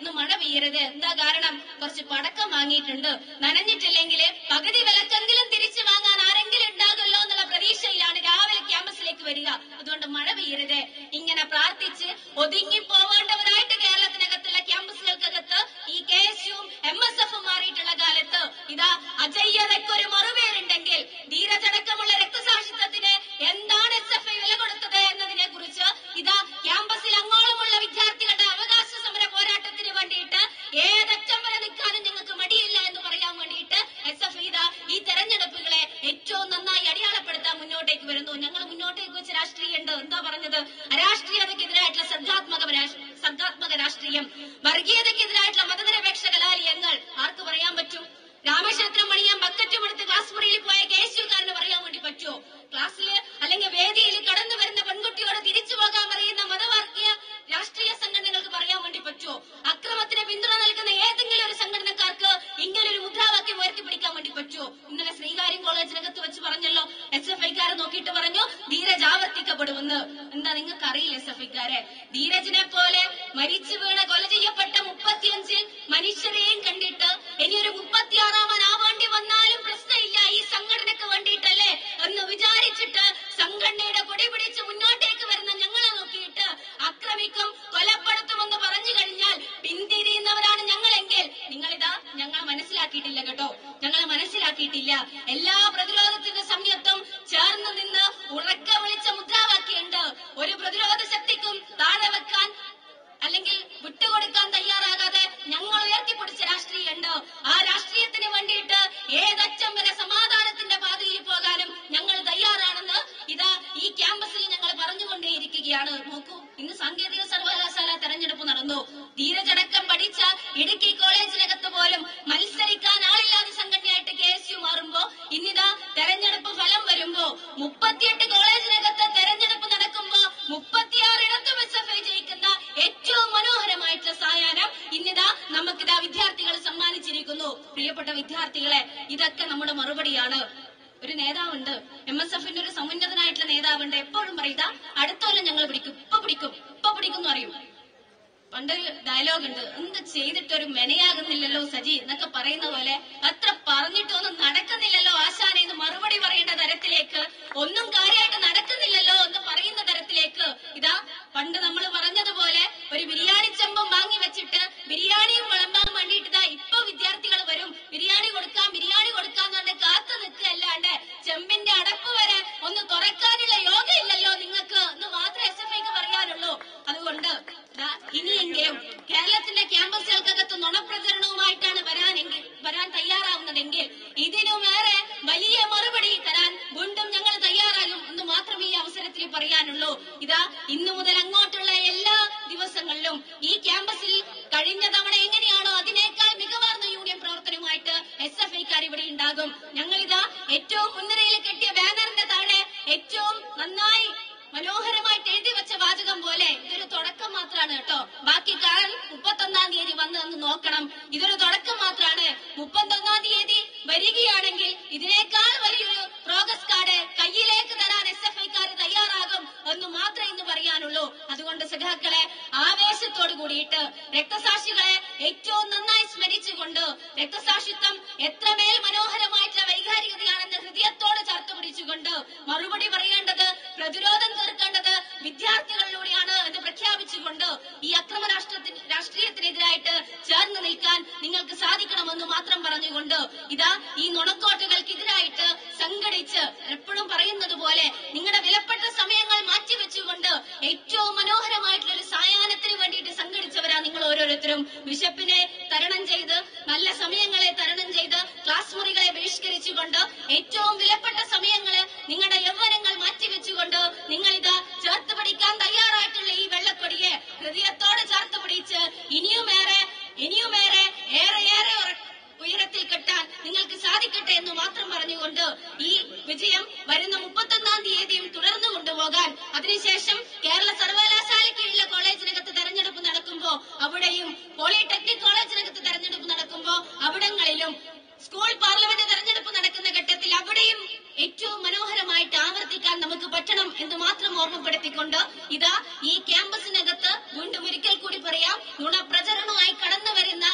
പെയ്യരുത് എന്താ കാരണം കുറച്ച് പടക്കം വാങ്ങിയിട്ടുണ്ട് നനഞ്ഞിട്ടില്ലെങ്കിൽ പകുതി വിലക്കെങ്കിലും തിരിച്ചു വാങ്ങാൻ ആരെങ്കിലും ഉണ്ടാകുമല്ലോ എന്നുള്ള പ്രതീക്ഷയിലാണ് രാവിലെ ക്യാമ്പസിലേക്ക് വരിക അതുകൊണ്ട് മഴ പെയ്യരുത് ഇങ്ങനെ പ്രാർത്ഥിച്ച് ഒതുങ്ങി പോവേണ്ടവരായിട്ട് കേരളത്തിനകത്തുള്ള ക്യാമ്പസുകൾക്കകത്ത് ഈ കെ എസ് യുവും എം എസ് എഫും മാറിയിട്ടുള്ള കാലത്ത് ഇതാ അജയ്യതയ്ക്കൊരു മറുപേരുണ്ടെങ്കിൽ ധീരജടക്കമുള്ള രക്തസാക്ഷിത്വത്തിന് എന്താണ് എസ് എഫ് ഐ വില കൊടുത്തത് എന്നതിനെ കുറിച്ച് ഇതാ ക്യാമ്പസിൽ അങ്ങോളമുള്ള വിദ്യാർത്ഥികളുടെ അവകാശ സമര പോരാട്ടത്തിന് വേണ്ടിയിട്ട് ഏതറ്റം വരെ നിൽക്കാനും ഞങ്ങൾക്ക് മടിയില്ല എന്ന് പറയാൻ വേണ്ടിയിട്ട് എസ് എഫ് ഇതാ ഈ തെരഞ്ഞെടുപ്പുകളെ ഏറ്റവും നന്നായി അടയാളപ്പെടുത്താൻ മുന്നോട്ടേക്ക് വരുന്നു ഞങ്ങൾ മുന്നോട്ടേക്ക് വെച്ച രാഷ്ട്രീയമുണ്ട് എന്താ പറഞ്ഞത് അരാഷ്ട്രീയതയ്ക്കെതിരായിട്ടുള്ള ശ്രദ്ധാത്മക രാഷ്- ശ്രദ്ധാത്മക രാഷ്ട്രീയം വർഗീയതയ്ക്കെതിരായിട്ടുള്ള മതനിരപേക്ഷ കലാലയങ്ങൾ ആർക്ക് പറയാൻ പറ്റും രാമക്ഷേത്രം പണിയാൻ ബക്കറ്റും എടുത്ത് ക്ലാസ് മുറിയിൽ പോയ കെ എസ് യുക്കാരന് പറയാൻ വേണ്ടി പറ്റുമോ ക്ലാസ്സില് അല്ലെങ്കിൽ വേദിയിൽ കടന്നു വരുന്ന പെൺകുട്ടിയോട് തിരിച്ചു പോകാൻ പറയുന്ന മതവർഗീയ രാഷ്ട്രീയ സംഘടനകൾക്ക് പറയാൻ വേണ്ടി പറ്റുമോ അക്രമത്തിന് പിന്തുണ നൽകുന്ന ഏതെങ്കിലും ഒരു സംഘടനക്കാർക്ക് ഇങ്ങനെ ഒരു മുദ്രാവാക്യം ഉയർത്തിപ്പിടിക്കാൻ വേണ്ടി പറ്റുമോ ഇന്നലെ ശ്രീകാര്യം കോളേജിനകത്ത് വെച്ച് പറഞ്ഞല്ലോ എസ് എഫ് ഐക്കാരെ നോക്കിയിട്ട് പറഞ്ഞു ധീരജ് ആവർത്തിക്കപ്പെടുമെന്ന് എന്താ നിങ്ങൾക്ക് അറിയില്ല എസ് എഫ് ഐക്കാരെ ധീരജിനെ പോലെ മരിച്ചു വീണ് കൊല ചെയ്യപ്പെട്ട മുപ്പത്തിയഞ്ച് മനുഷ്യരെയും കണ്ടിട്ട് ഇനിയൊരു മുപ്പത്തിയാറാമനാവേണ്ടി വന്നാലും പ്രശ്നമില്ല ഈ സംഘടനക്ക് വേണ്ടിയിട്ടല്ലേ എന്ന് വിചാരിച്ചിട്ട് സംഘടനയുടെ കൊടി പിടിച്ച് മുന്നോട്ടേക്ക് വരുന്ന ഞങ്ങളെ നോക്കിയിട്ട് ആക്രമിക്കും കൊലപ്പെടുത്തുമെന്ന് പറഞ്ഞു കഴിഞ്ഞാൽ പിന്തിരിയുന്നവരാണ് ഞങ്ങളെങ്കിൽ നിങ്ങളിതാ ഞങ്ങൾ മനസ്സിലാക്കിയിട്ടില്ല കേട്ടോ ഞങ്ങൾ മനസ്സിലാക്കിയിട്ടില്ല എല്ലാ പ്രതിരോധത്തിന്റെ സമയത്തും ചേർന്ന് നിന്ന് ഉറക്ക വിളിച്ച മുദ്രാവാക്യമുണ്ട് ഒരു പ്രതിരോധ ശക്തിക്കും താഴെ വെക്കാൻ അല്ലെങ്കിൽ വിട്ടുകൊടുക്കാൻ തയ്യാറാകാതെ ഞങ്ങൾ ഉയർത്തിപ്പിടിച്ച രാഷ്ട്രീയമുണ്ട് ആ രാഷ്ട്രീയത്തിന് വേണ്ടിയിട്ട് ഏതറ്റം വരെ സമാധാനത്തിന്റെ പാതയിൽ പോകാനും ഞങ്ങൾ തയ്യാറാണെന്ന് ഇതാ ഈ ക്യാമ്പസിൽ ഞങ്ങൾ പറഞ്ഞുകൊണ്ടേയിരിക്കുകയാണ് നോക്കൂ ഇന്ന് സാങ്കേതിക സർവകലാശാല തെരഞ്ഞെടുപ്പ് നടന്നു ധീരജടക്കം പഠിച്ച ഇടുക്കി കോളേജിനകത്ത് പോലും മത്സരിക്കാൻ ആളില്ലാത്ത സംഘടനയായിട്ട് കെ എസ് യു മാറുമ്പോ ഇന്നിതാ തെരഞ്ഞെടുപ്പ് ഫലം വരുമ്പോ മുപ്പത്തിയെട്ട് കോളേജിനകത്ത് തെരഞ്ഞെടുപ്പ് നടക്കുമ്പോ മുപ്പത്തിയാറിടത്തും എസ് എഫ് ഐ ജയിക്കുന്ന ഏറ്റവും മനോഹരമായിട്ടുള്ള സായാഹ്നം ഇന്നിതാ നമുക്കിതാ വിദ്യാർത്ഥികൾ സമ്മാനിച്ചിരിക്കുന്നു പ്രിയപ്പെട്ട വിദ്യാർത്ഥികളെ ഇതൊക്കെ നമ്മുടെ മറുപടിയാണ് ഒരു നേതാവുണ്ട് എം എസ് എഫിന്റെ ഒരു സമുന്നതനായിട്ടുള്ള നേതാവുണ്ട് എപ്പോഴും പറയുക അടുത്ത കൊല്ലം ഞങ്ങൾ പിടിക്കും ഇപ്പൊ പിടിക്കും ഇപ്പൊ പിടിക്കും എന്ന് പറയും പണ്ടൊരു ഡയലോഗ് ഉണ്ട് എന്ത് ചെയ്തിട്ടൊരു മെനയാകുന്നില്ലല്ലോ സജി എന്നൊക്കെ പറയുന്ന പോലെ അത്ര പറഞ്ഞിട്ടൊന്നും നടക്കുന്നില്ലല്ലോ ആശാനെ എന്ന് മറുപടി പറയേണ്ട തരത്തിലേക്ക് ഒന്നും കാര്യമായിട്ട് നടക്കുന്നില്ലല്ലോ എന്ന് പറയുന്ന തരത്തിലേക്ക് ഇതാ പണ്ട് നമ്മൾ പറഞ്ഞതുപോലെ ഒരു ബിരിയാണി ചെമ്പം വാങ്ങി വെച്ചിട്ട് ബിരിയാണിയും വിളമ്പാൻ വേണ്ടിയിട്ട് ഇതാ ഇപ്പൊ വിദ്യാർത്ഥികൾ വരും ബിരിയാണി കൊടുക്കാം ബിരിയാണി കൊടുക്കാന്ന് പറഞ്ഞ് കാത്തു നിൽക്കുകയല്ലാണ്ട് ചെമ്പിന്റെ അടപ്പ് വരെ ഒന്ന് തുറക്കാനുള്ള യോഗ ഇല്ലല്ലോ നിങ്ങൾക്ക് എന്ന് മാത്രമേ എസ് എഫ് ഐക്ക് പറയാനുള്ളൂ അതുകൊണ്ട് ദാ ഇനിയെങ്കിലും കേരളത്തിന്റെ ക്യാമ്പസുകൾക്കകത്ത് നുണപ്രചരണവുമായിട്ടാണ് വരാനെങ്കിൽ വരാൻ തയ്യാറാവുന്നതെങ്കിൽ ഇതിനുമേറെ വലിയ മറുപടി തരാൻ വീണ്ടും ഞങ്ങൾ തയ്യാറാകും എന്ന് മാത്രമേ ഈ അവസരത്തിൽ പറയാനുള്ളൂ ഇതാ ഇന്നു മുതൽ അങ്ങോട്ടുള്ള എല്ലാ ദിവസങ്ങളിലും ഈ ക്യാമ്പസിൽ കഴിഞ്ഞ തവണ എങ്ങനെയാണോ അതിനേക്കാൾ മികവാർന്ന യൂണിയൻ പ്രവർത്തനവുമായിട്ട് എസ് എഫ് ഐക്കാർ ഇവിടെ ഉണ്ടാകും ഞങ്ങളിതാ ഏറ്റവും മുൻനിരയിൽ കെട്ടിയ ബാനറിന്റെ താഴെ ഏറ്റവും നന്നായി മനോഹരമായിട്ട് എഴുതി വെച്ച വാചകം പോലെ ഇതൊരു തുടക്കം മാത്രമാണ് കേട്ടോ ബാക്കി കാലം മുപ്പത്തൊന്നാം തീയതി വന്ന് ഒന്ന് നോക്കണം ഇതൊരു തുടക്കം മാത്രമാണ് മുപ്പത്തൊന്നാം തീയതി വരികയാണെങ്കിൽ ഇതിനേക്കാൾ വലിയൊരു പ്രോഗ്രസ് കാർഡ് കയ്യിലേക്ക് തരാൻ എസ് എഫ് ഐക്കാർ തയ്യാറാകും എന്ന് മാത്രമേ ഇന്ന് പറയാനുള്ളൂ അതുകൊണ്ട് സഖാക്കളെ ആവേശത്തോട് കൂടിയിട്ട് രക്തസാക്ഷികളെ ഏറ്റവും നന്നായി സ്മരിച്ചുകൊണ്ട് രക്തസാക്ഷിത്വം എത്രമേൽ മനോഹരമായിട്ടുള്ള വൈകാരികതയാണെന്ന് ഹൃദയത്തോട് ചേർത്ത് പിടിച്ചുകൊണ്ട് മറുപടി പറയേണ്ടത് പ്രതിരോധം തീർക്കേണ്ടത് വിദ്യാർത്ഥികളിലൂടെയാണ് എന്ന് പ്രഖ്യാപിച്ചുകൊണ്ട് ഈ അക്രമ രാഷ്ട്രത്തിന് രാഷ്ട്രീയത്തിനെതിരായിട്ട് ചേർന്ന് നിൽക്കാൻ നിങ്ങൾക്ക് സാധിക്കണമെന്ന് മാത്രം പറഞ്ഞുകൊണ്ട് ഇതാ ഈ നുണക്കോട്ടുകൾക്കെതിരായിട്ട് സംഘടിച്ച് എപ്പോഴും പറയുന്നത് പോലെ നിങ്ങളുടെ വിലപ്പെട്ട സമയങ്ങൾ മാറ്റിവെച്ചുകൊണ്ട് ഏറ്റവും മനോഹരമായിട്ടുള്ള ഒരു സായാഹ്നത്തിന് വേണ്ടിയിട്ട് സംഘടിച്ചവരാ നിങ്ങൾ ഓരോരുത്തരും വിശപ്പിനെ തരണം ചെയ്ത് നല്ല സമയങ്ങളെ തരണം ചെയ്ത് ക്ലാസ് മുറികളെ ബഹിഷ്കരിച്ചുകൊണ്ട് ഏറ്റവും വിലപ്പെട്ട സമയങ്ങള് നിങ്ങളുടെ യൗവനങ്ങൾ മാറ്റിവെച്ചുകൊണ്ട് നിങ്ങൾ ഇതാ ചേർത്ത് പിടിക്കാൻ തയ്യാറായിട്ടുള്ള ഈ വെള്ളക്കൊടിയെ ഹൃദയത്തോടെ ചേർത്ത് പിടിച്ച് ഇനിയുമേറെ ഇനിയുമേറെ ഏറെ ഏറെ ഉറ- ഉയരത്തിൽ കെട്ടാൻ നിങ്ങൾക്ക് സാധിക്കട്ടെ എന്ന് മാത്രം പറഞ്ഞുകൊണ്ട് ഈ വിജയം വരുന്ന മുപ്പത്തൊന്നാം തീയതിയും തുടർന്നു കൊണ്ടുപോകാൻ അതിനുശേഷം കേരള സർവകലാശാലയ്ക്കുള്ള കോളേജിനകത്ത് തെരഞ്ഞെടുപ്പ് നടക്കുമ്പോ അവിടെയും പോളിടെക്നിക് കോളേജിനകത്ത് തെരഞ്ഞെടുപ്പ് നടക്കുമ്പോ അവിടങ്ങളിലും സ്കൂൾ പാർലമെന്റ് തെരഞ്ഞെടുപ്പ് നടക്കുന്ന ഘട്ടത്തിൽ അവിടെയും ഏറ്റവും മനോഹരമായിട്ട് ആവർത്തിക്കാൻ നമുക്ക് പറ്റണം എന്ന് മാത്രം ഓർമ്മപ്പെടുത്തിക്കൊണ്ട് ഇതാ ഈ ക്യാമ്പസിനകത്ത് വീണ്ടും ഒരിക്കൽ കൂടി പറയാം നുണ പ്രചരണമായി കടന്നു വരുന്ന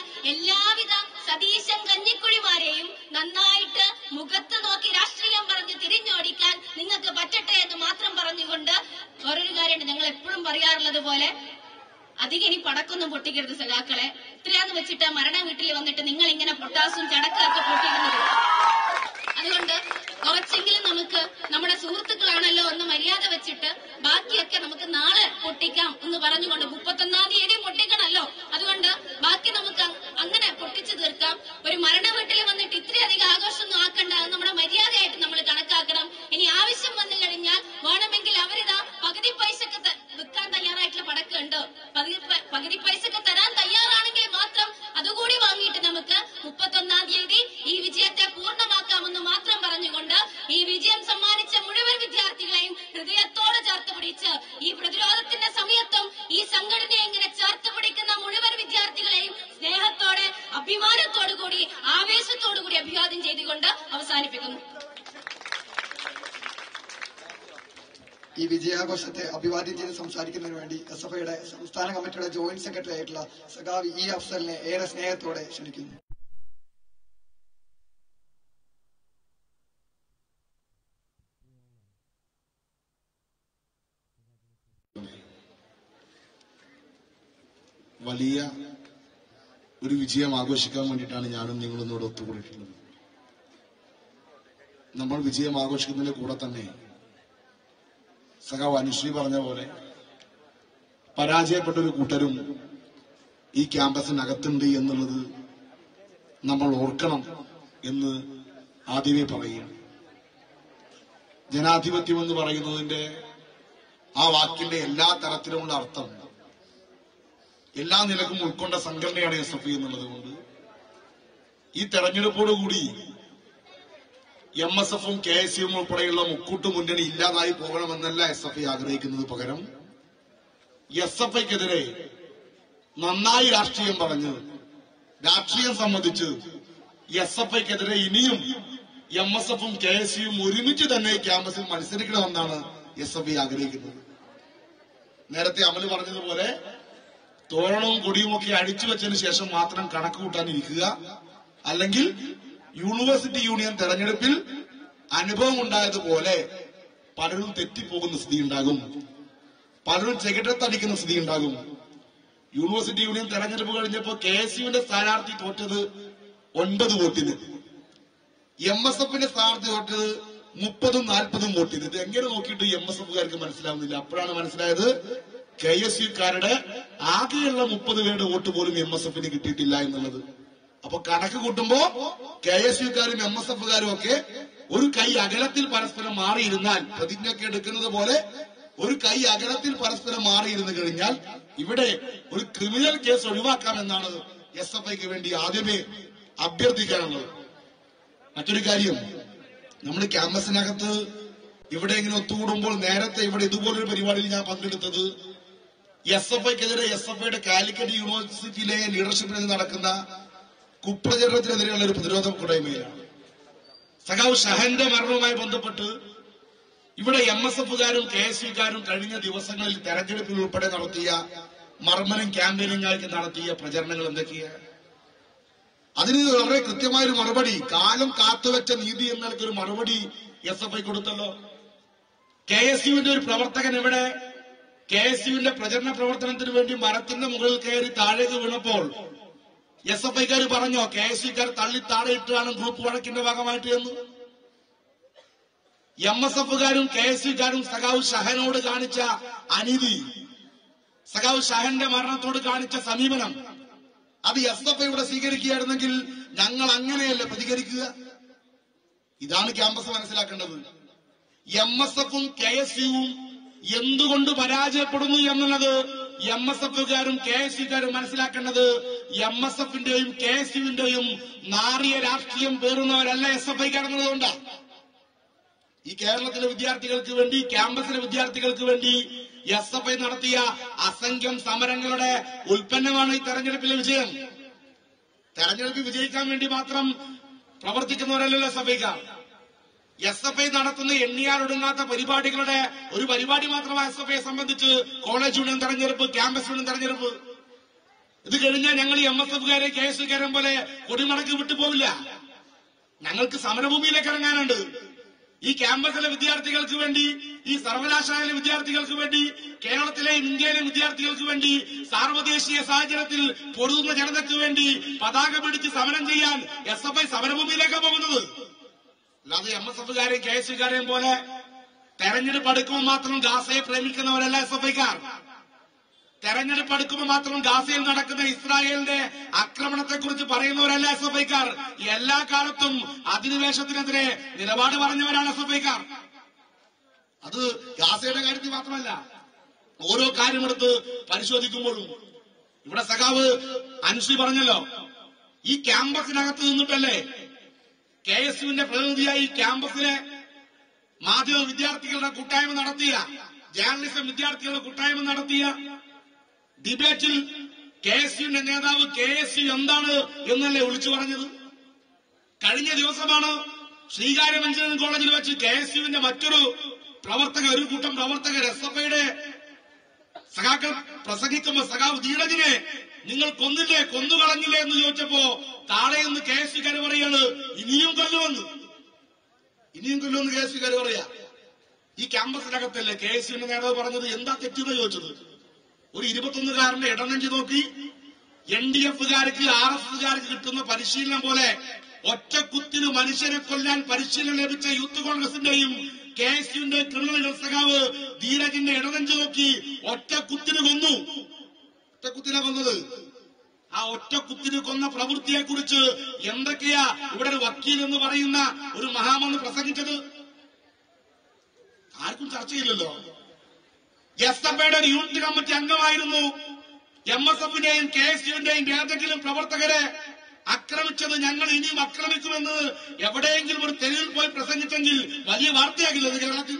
എപ്പോഴും പറയാറുള്ളത് പോലെ അധികം ഇനി പടക്കൊന്നും പൊട്ടിക്കരുത് സഖാക്കളെ ഇത്രയാന്ന് വെച്ചിട്ട് മരണ വീട്ടിൽ വന്നിട്ട് നിങ്ങൾ ഇങ്ങനെ പൊട്ടാസും ചടക്കൊക്കെ പൊട്ടിക്കുന്നത് അതുകൊണ്ട് കുറച്ചെങ്കിലും നമുക്ക് നമ്മുടെ സുഹൃത്തുക്കളാണല്ലോ എന്ന് മര്യാദ വെച്ചിട്ട് ബാക്കിയൊക്കെ നമുക്ക് നാളെ പൊട്ടിക്കാം എന്ന് പറഞ്ഞുകൊണ്ട് മുപ്പത്തൊന്നാം തീയതി പൊട്ടിക്കണല്ലോ അതുകൊണ്ട് ബാക്കി നമുക്ക് അ- അങ്ങനെ പൊട്ടിച്ചു തീർക്കാം ഒരു മരണ വീട്ടിൽ വന്നിട്ട് ഇത്രയധികം ആഘോഷമൊന്നും ആക്കണ്ട അത് നമ്മുടെ മര്യാദയായിട്ട് നമ്മൾ കണക്കാക്കണം ഇനി ആവശ്യം വന്നു കഴിഞ്ഞാൽ വേണമെങ്കിൽ അവരിതാ പകുതി പൈസക്ക് ത- വിൽക്കാൻ തയ്യാറായിട്ടുള്ള പടക്കമുണ്ട് പകുതി പ- പകുതി പൈസക്ക് തരാൻ തയ്യാറാണെങ്കിൽ മാത്രം അതുകൂടി വാങ്ങിയിട്ട് നമുക്ക് മുപ്പത്തൊന്നാം തീയതി ഈ വിജയത്തെ പൂർണ്ണമാക്കാമെന്ന് മാത്രം പറഞ്ഞുകൊണ്ട് ഈ വിജയം സമ്മാനിച്ച മുഴുവൻ വിദ്യാർത്ഥികളെയും ഹൃദയത്തോടെ ചേർത്ത് പിടിച്ച് ഈ പ്രതിരോധത്തിന്റെ സമയത്തും ഈ സംഘടനയെ ഇങ്ങനെ ചേർത്ത് പിടിക്കുന്ന മുഴുവൻ വിദ്യാർത്ഥികളെയും സ്നേഹത്തോടെ അഭിമാനത്തോടു കൂടി ആവേശത്തോടു കൂടി അഭിവാദ്യം ചെയ്തുകൊണ്ട് അവസാനിപ്പിക്കുന്നു ഈ വിജയാഘോഷത്തെ അഭിവാദ്യം ചെയ്ത് സംസാരിക്കുന്നതിന് വേണ്ടി എസ് എഫ് ഐയുടെ സംസ്ഥാന കമ്മിറ്റിയുടെ ജോയിന്റ് സെക്രട്ടറി ആയിട്ടുള്ള സഖാവ് ഇ അഫ്സലിനെ ഏറെ സ്നേഹത്തോടെ ക്ഷണിക്കുന്നു വലിയ ഒരു വിജയം ആഘോഷിക്കാൻ വേണ്ടിയിട്ടാണ് ഞാനും നിങ്ങളും ഇന്നോട് ഒത്തുകൂടിയിട്ടുള്ളത് നമ്മൾ വിജയം ആഘോഷിക്കുന്നതിന്റെ കൂടെ തന്നെ സഖാവ് അനുശ്രീ പറഞ്ഞ പോലെ പരാജയപ്പെട്ട ഒരു കൂട്ടരും ഈ ക്യാമ്പസിനകത്തുണ്ട് എന്നുള്ളത് നമ്മൾ ഓർക്കണം എന്ന് ആദ്യമേ പറയുകയാണ് ജനാധിപത്യം എന്ന് പറയുന്നതിന്റെ ആ വാക്കിന്റെ എല്ലാ തരത്തിലുമുള്ള അർത്ഥം എല്ലാ നിലക്കും ഉൾക്കൊണ്ട സംഘടനയാണ് എസ് എഫ് ഐ എന്നുള്ളത് കൊണ്ട് ഈ തെരഞ്ഞെടുപ്പോടുകൂടി എം എസ് എഫും കെ എസ് യുവും ഉൾപ്പെടെയുള്ള മുക്കൂട്ട് മുന്നണി ഇല്ലാതായി പോകണമെന്നല്ല എസ് എഫ് ഐ ആഗ്രഹിക്കുന്നത് പകരം എസ് എഫ് ഐക്കെതിരെ നന്നായി രാഷ്ട്രീയം പറഞ്ഞ് രാഷ്ട്രീയം സംബന്ധിച്ച് എസ് എഫ് ഐക്കെതിരെ ഇനിയും എം എസ് എഫും കെ എസ് യുവും ഒരുമിച്ച് തന്നെ ഈ ക്യാമ്പസിൽ മത്സരിക്കണമെന്നാണ് എസ് എഫ് ഐ ആഗ്രഹിക്കുന്നത് നേരത്തെ അമല് പറഞ്ഞതുപോലെ തോരണവും കൊടിയും ഒക്കെ അഴിച്ചു വെച്ചതിന് ശേഷം മാത്രം കണക്ക് കൂട്ടാനിരിക്കുക അല്ലെങ്കിൽ യൂണിവേഴ്സിറ്റി യൂണിയൻ തെരഞ്ഞെടുപ്പിൽ അനുഭവം ഉണ്ടായതുപോലെ പലരും തെറ്റിപ്പോകുന്ന സ്ഥിതി ഉണ്ടാകും പലരും ചെകിട്ടത്തടിക്കുന്ന സ്ഥിതി ഉണ്ടാകും യൂണിവേഴ്സിറ്റി യൂണിയൻ തെരഞ്ഞെടുപ്പ് കഴിഞ്ഞപ്പോ കെ എസ് യുവിന്റെ സ്ഥാനാർത്ഥി തോറ്റത് ഒൻപത് വോട്ടിന് എം എസ് എഫിന്റെ സ്ഥാനാർത്ഥി തോറ്റത് മുപ്പതും നാൽപ്പതും വോട്ടിന് ഇത് എങ്ങനെ നോക്കിയിട്ട് എം എസ് എഫുകാർക്ക് മനസ്സിലാവുന്നില്ല അപ്പോഴാണ് മനസ്സിലായത് കെ എസ് യുക്കാരുടെ ആകെയുള്ള മുപ്പത് പേരുടെ വോട്ട് പോലും എം എസ് എഫിന് കിട്ടിയിട്ടില്ല എന്നുള്ളത് അപ്പൊ കണക്ക് കൂട്ടുമ്പോ കെ എസ് യുക്കാരും എം എസ് എഫുകാരും ഒക്കെ ഒരു കൈ അകലത്തിൽ പരസ്പരം മാറിയിരുന്നാൽ പ്രതിജ്ഞയൊക്കെ എടുക്കുന്നത് പോലെ ഒരു കൈ അകലത്തിൽ പരസ്പരം മാറിയിരുന്നു കഴിഞ്ഞാൽ ഇവിടെ ഒരു ക്രിമിനൽ കേസ് ഒഴിവാക്കാമെന്നാണ് എസ് എഫ് ഐക്ക് വേണ്ടി ആദ്യമേ അഭ്യർത്ഥിക്കാനുള്ളത് മറ്റൊരു കാര്യം നമ്മൾ ക്യാമ്പസിനകത്ത് ഇവിടെ ഇങ്ങനെ ഒത്തുകൂടുമ്പോൾ നേരത്തെ ഇവിടെ ഇതുപോലൊരു പരിപാടിയിൽ ഞാൻ പങ്കെടുത്തത് എസ് എഫ് ഐക്കെതിരെ എസ് എഫ് ഐയുടെ കാലിക്കറ്റ് യൂണിവേഴ്സിറ്റിയിലെ ലീഡർഷിപ്പിൽ നടക്കുന്ന കുപ്രചരണത്തിനെതിരെയുള്ള ഒരു പ്രതിരോധ കൂട്ടായ്മയിലാണ് സഖാവ് ഷഹന്റെ മരണവുമായി ബന്ധപ്പെട്ട് ഇവിടെ എം എസ് എഫുകാരും കെ എസ് യുക്കാരും കഴിഞ്ഞ ദിവസങ്ങളിൽ തെരഞ്ഞെടുപ്പിൽ ഉൾപ്പെടെ നടത്തിയ മർമ്മനും ക്യാമ്പയിനിങ്ങായിട്ട് നടത്തിയ പ്രചരണങ്ങൾ എന്തൊക്കെയാണ് അതിന് വളരെ കൃത്യമായൊരു മറുപടി കാലം കാത്തുവെച്ച നീതി എന്നൊരു മറുപടി എസ് എഫ് ഐ കൊടുത്തല്ലോ കെ എസ് യുവിന്റെ ഒരു പ്രവർത്തകൻ ഇവിടെ കെ എസ് യുവിന്റെ പ്രചരണ പ്രവർത്തനത്തിന് വേണ്ടി മരത്തിന്റെ മുകളിൽ കയറി താഴേക്ക് വീണപ്പോൾ എസ് എഫ് ഐക്കാർ പറഞ്ഞോ കെ എസ് യുക്കാർ തള്ളി താഴെ ഇട്ടാണ് ഗ്രൂപ്പ് വഴക്കിന്റെ ഭാഗമായിട്ട് എന്ന് എം എസ് എഫുകാരും കെ എസ് യുക്കാരും സഖാവ് ഷഹനോട് കാണിച്ച അനീതി സഖാവ് ഷഹന്റെ മരണത്തോട് കാണിച്ച സമീപനം അത് എസ് എഫ് ഐയുടെ സ്വീകരിക്കുകയായിരുന്നെങ്കിൽ ഞങ്ങൾ അങ്ങനെയല്ല പ്രതികരിക്കുക ഇതാണ് ക്യാമ്പസ് മനസ്സിലാക്കേണ്ടത് എം എസ് എഫും കെ എസ് യുവും എന്തുകൊണ്ട് പരാജയപ്പെടുന്നു എന്നുള്ളത് എം എസ് എഫുകാരും കെ എസ് യുക്കാരും മനസ്സിലാക്കേണ്ടത് എം എസ് എഫിന്റെയും കെ എസ് യുവിന്റെയും നാറിയ രാഷ്ട്രീയം പേറുന്നവരല്ല എസ് എഫ് ഐക്കാരെന്നതുകൊണ്ടാണ് ഈ കേരളത്തിലെ വിദ്യാർത്ഥികൾക്ക് വേണ്ടി ക്യാമ്പസിലെ വിദ്യാർത്ഥികൾക്ക് വേണ്ടി എസ് എഫ് ഐ നടത്തിയ അസംഖ്യം സമരങ്ങളുടെ ഉൽപ്പന്നമാണ് ഈ തെരഞ്ഞെടുപ്പിലെ വിജയം തെരഞ്ഞെടുപ്പിൽ വിജയിക്കാൻ വേണ്ടി മാത്രം പ്രവർത്തിക്കുന്നവരല്ലല്ലോ എസ് എഫ് ഐക്കാർ എസ് എഫ് ഐ നടത്തുന്ന എണ്ണിയാലൊടുങ്ങാത്ത പരിപാടികളുടെ ഒരു പരിപാടി മാത്രമാണ് എസ് എഫ് ഐയെ സംബന്ധിച്ച് കോളേജ് യൂണിയൻ തെരഞ്ഞെടുപ്പ് ക്യാമ്പസ് യൂണിയൻ തെരഞ്ഞെടുപ്പ് ഇത് കഴിഞ്ഞാൽ ഞങ്ങൾ എം എസ് എഫുകാരെ കെ എസ് യുക്കാരെ പോലെ കൊടിമടക്ക് വിട്ടുപോവില്ല ഞങ്ങൾക്ക് സമരഭൂമിയിലേക്ക് ഇറങ്ങാനുണ്ട് ഈ ക്യാമ്പസിലെ വിദ്യാർത്ഥികൾക്ക് വേണ്ടി ഈ സർവകലാശാലയിലെ വിദ്യാർത്ഥികൾക്ക് വേണ്ടി കേരളത്തിലെയും ഇന്ത്യയിലെയും വിദ്യാർത്ഥികൾക്ക് വേണ്ടി സാർവദേശീയ സാഹചര്യത്തിൽ പൊരുതുന്ന ജനതയ്ക്ക് വേണ്ടി പതാക പിടിച്ച് സമരം ചെയ്യാൻ എസ് എഫ് ഐ സമരഭൂമിയിലേക്കാണ് പോകുന്നത് അല്ലാതെ എം എസ് എഫുകാരെയും കെ എസ് കാരെയും പോലെ തെരഞ്ഞെടുപ്പ് അടുക്കുമ്പോൾ മാത്രം ഗാസയെ പ്രേമിക്കുന്നവരല്ല എസ് എഫ് ഐക്കാർ തെരഞ്ഞെടുപ്പ് അടുക്കുമ്പോൾ മാത്രം ഗാസയിൽ നടക്കുന്ന ഇസ്രായേലിന്റെ ആക്രമണത്തെ കുറിച്ച് പറയുന്നവരല്ല എസ് എഫ് ഐക്കാർ എല്ലാ കാലത്തും അധിനിവേശത്തിനെതിരെ നിലപാട് പറഞ്ഞവരാണ് എസ് എഫ് ഐക്കാർ അത് ഗാസയുടെ കാര്യത്തിൽ മാത്രമല്ല ഓരോ കാര്യമെടുത്ത് പരിശോധിക്കുമ്പോഴും ഇവിടെ സഖാവ് അനുശ്രീ പറഞ്ഞല്ലോ ഈ ക്യാമ്പസിനകത്ത് നിന്നിട്ടല്ലേ കെ എസ് യുവിന്റെ പ്രതിനിധിയായി ഈ ക്യാമ്പസിലെ മാധ്യമ വിദ്യാർത്ഥികളുടെ കൂട്ടായ്മ നടത്തിയ ജേർണലിസം വിദ്യാർത്ഥികളുടെ കൂട്ടായ്മ നടത്തിയ ഡിബേറ്റിൽ കെ എസ് യുവിന്റെ നേതാവ് കെ എസ് യു എന്താണ് എന്നല്ലേ വിളിച്ചു പറഞ്ഞത് കഴിഞ്ഞ ദിവസമാണ് ശ്രീകാര്യം എഞ്ചിനീയറിംഗ് കോളേജിൽ വെച്ച് കെ എസ് യുവിന്റെ മറ്റൊരു പ്രവർത്തകർ ഒരു കൂട്ടം പ്രവർത്തകർ എസ് എഫ് ഐയുടെ സഖാക്കൾ പ്രസംഗിക്കുമ്പോ സഖാവ് ധീരജിനെ നിങ്ങൾ കൊന്നില്ലേ കൊന്നുകളഞ്ഞില്ലേ എന്ന് ചോദിച്ചപ്പോ താഴെ നിന്ന് കെ എസ് യുക്കാര് പറയാണ് ഇനിയും കൊല്ലുമെന്ന് ഇനിയും കൊല്ലുമെന്ന് കെ എസ് യുക്കാര് പറയാ ഈ ക്യാമ്പസിനകത്തല്ലേ കെ എസ് യുവിന്റെ നേതാവ് പറഞ്ഞത് എന്താ തെറ്റെന്ന് ചോദിച്ചത് ഒരു ഇരുപത്തൊന്നുകാരന്റെ ഇടനെഞ്ച് നോക്കി എൻ ഡി എഫുകാർക്ക് ആർ എസ് എസുകാർക്ക് കിട്ടുന്ന പരിശീലനം പോലെ ഒറ്റ കുത്തിന് മനുഷ്യരെ കൊല്ലാൻ പരിശീലനം ലഭിച്ച യൂത്ത് കോൺഗ്രസിന്റെയും കെ എസ് യുവിന്റെ ക്രിമിനൽ സഖാവ് ധീരജിന്റെ ഇടനെഞ്ച് നോക്കി ഒറ്റ കുത്തിന് കൊന്നു ഒറ്റ കുത്തിനെ കൊന്നത് ആ ഒറ്റ കുത്തിന് കൊന്ന പ്രവൃത്തിയെ കുറിച്ച് എന്തൊക്കെയാ ഇവിടെ ഒരു വക്കീൽ എന്ന് പറയുന്ന ഒരു മഹാമന്ന് പ്രസംഗിച്ചത് ആർക്കും ചർച്ചയില്ലല്ലോ എസ് എഫ് ഐയുടെ ഒരു യൂണിറ്റ് കമ്മിറ്റി അംഗമായിരുന്നു എം എസ് എഫിന്റെയും കെ എസ് യുവിന്റെയും ഏതെങ്കിലും പ്രവർത്തകരെ ആക്രമിച്ചത് ഞങ്ങൾ ഇനിയും ആക്രമിക്കുമെന്ന് എവിടെയെങ്കിലും ഒരു തെരുവിൽ പോയി പ്രസംഗിച്ചെങ്കിൽ വലിയ വാർത്തയാകില്ല ഇത് കേരളത്തിൽ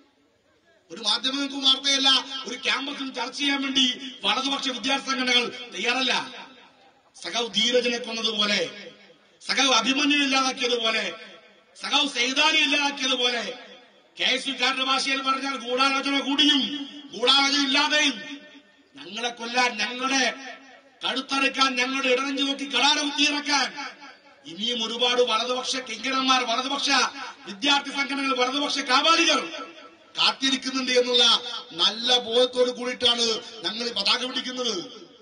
ഒരു മാധ്യമങ്ങൾക്കും വാർത്തയല്ല ഒരു ക്യാമ്പസിൽ ചർച്ച ചെയ്യാൻ വേണ്ടി വലതുപക്ഷ വിദ്യാർത്ഥി സംഘടനകൾ തയ്യാറല്ല സഖാവ് ധീരജനെ കൊന്നതുപോലെ സഖാവ് അഭിമന്യു ഇല്ലാതാക്കിയതുപോലെ സഖാവ് സൈതാലി ഇല്ലാതാക്കിയതുപോലെ കെ എസ് യുക്കാരുടെ ഭാഷയിൽ പറഞ്ഞാൽ ഗൂഢാലോചന കൂടിയും ഗൂഢാലോചന ഇല്ലാതെയും ഞങ്ങളെ കൊല്ലാൻ ഞങ്ങളുടെ കഴുത്തറുക്കാൻ ഞങ്ങളുടെ ഇടനെഞ്ചു നോക്കി കടാര കുത്തിയിറക്കാൻ ഇനിയും ഒരുപാട് വലതുപക്ഷ കിങ്കരന്മാർ വലതുപക്ഷ വിദ്യാർത്ഥി സംഘടനകൾ വലതുപക്ഷ കാപാലികർ കാത്തിരിക്കുന്നുണ്ട് എന്നുള്ള നല്ല ബോധത്തോട് കൂടിയിട്ടാണ് ഞങ്ങൾ ഈ പതാക പിടിക്കുന്നത്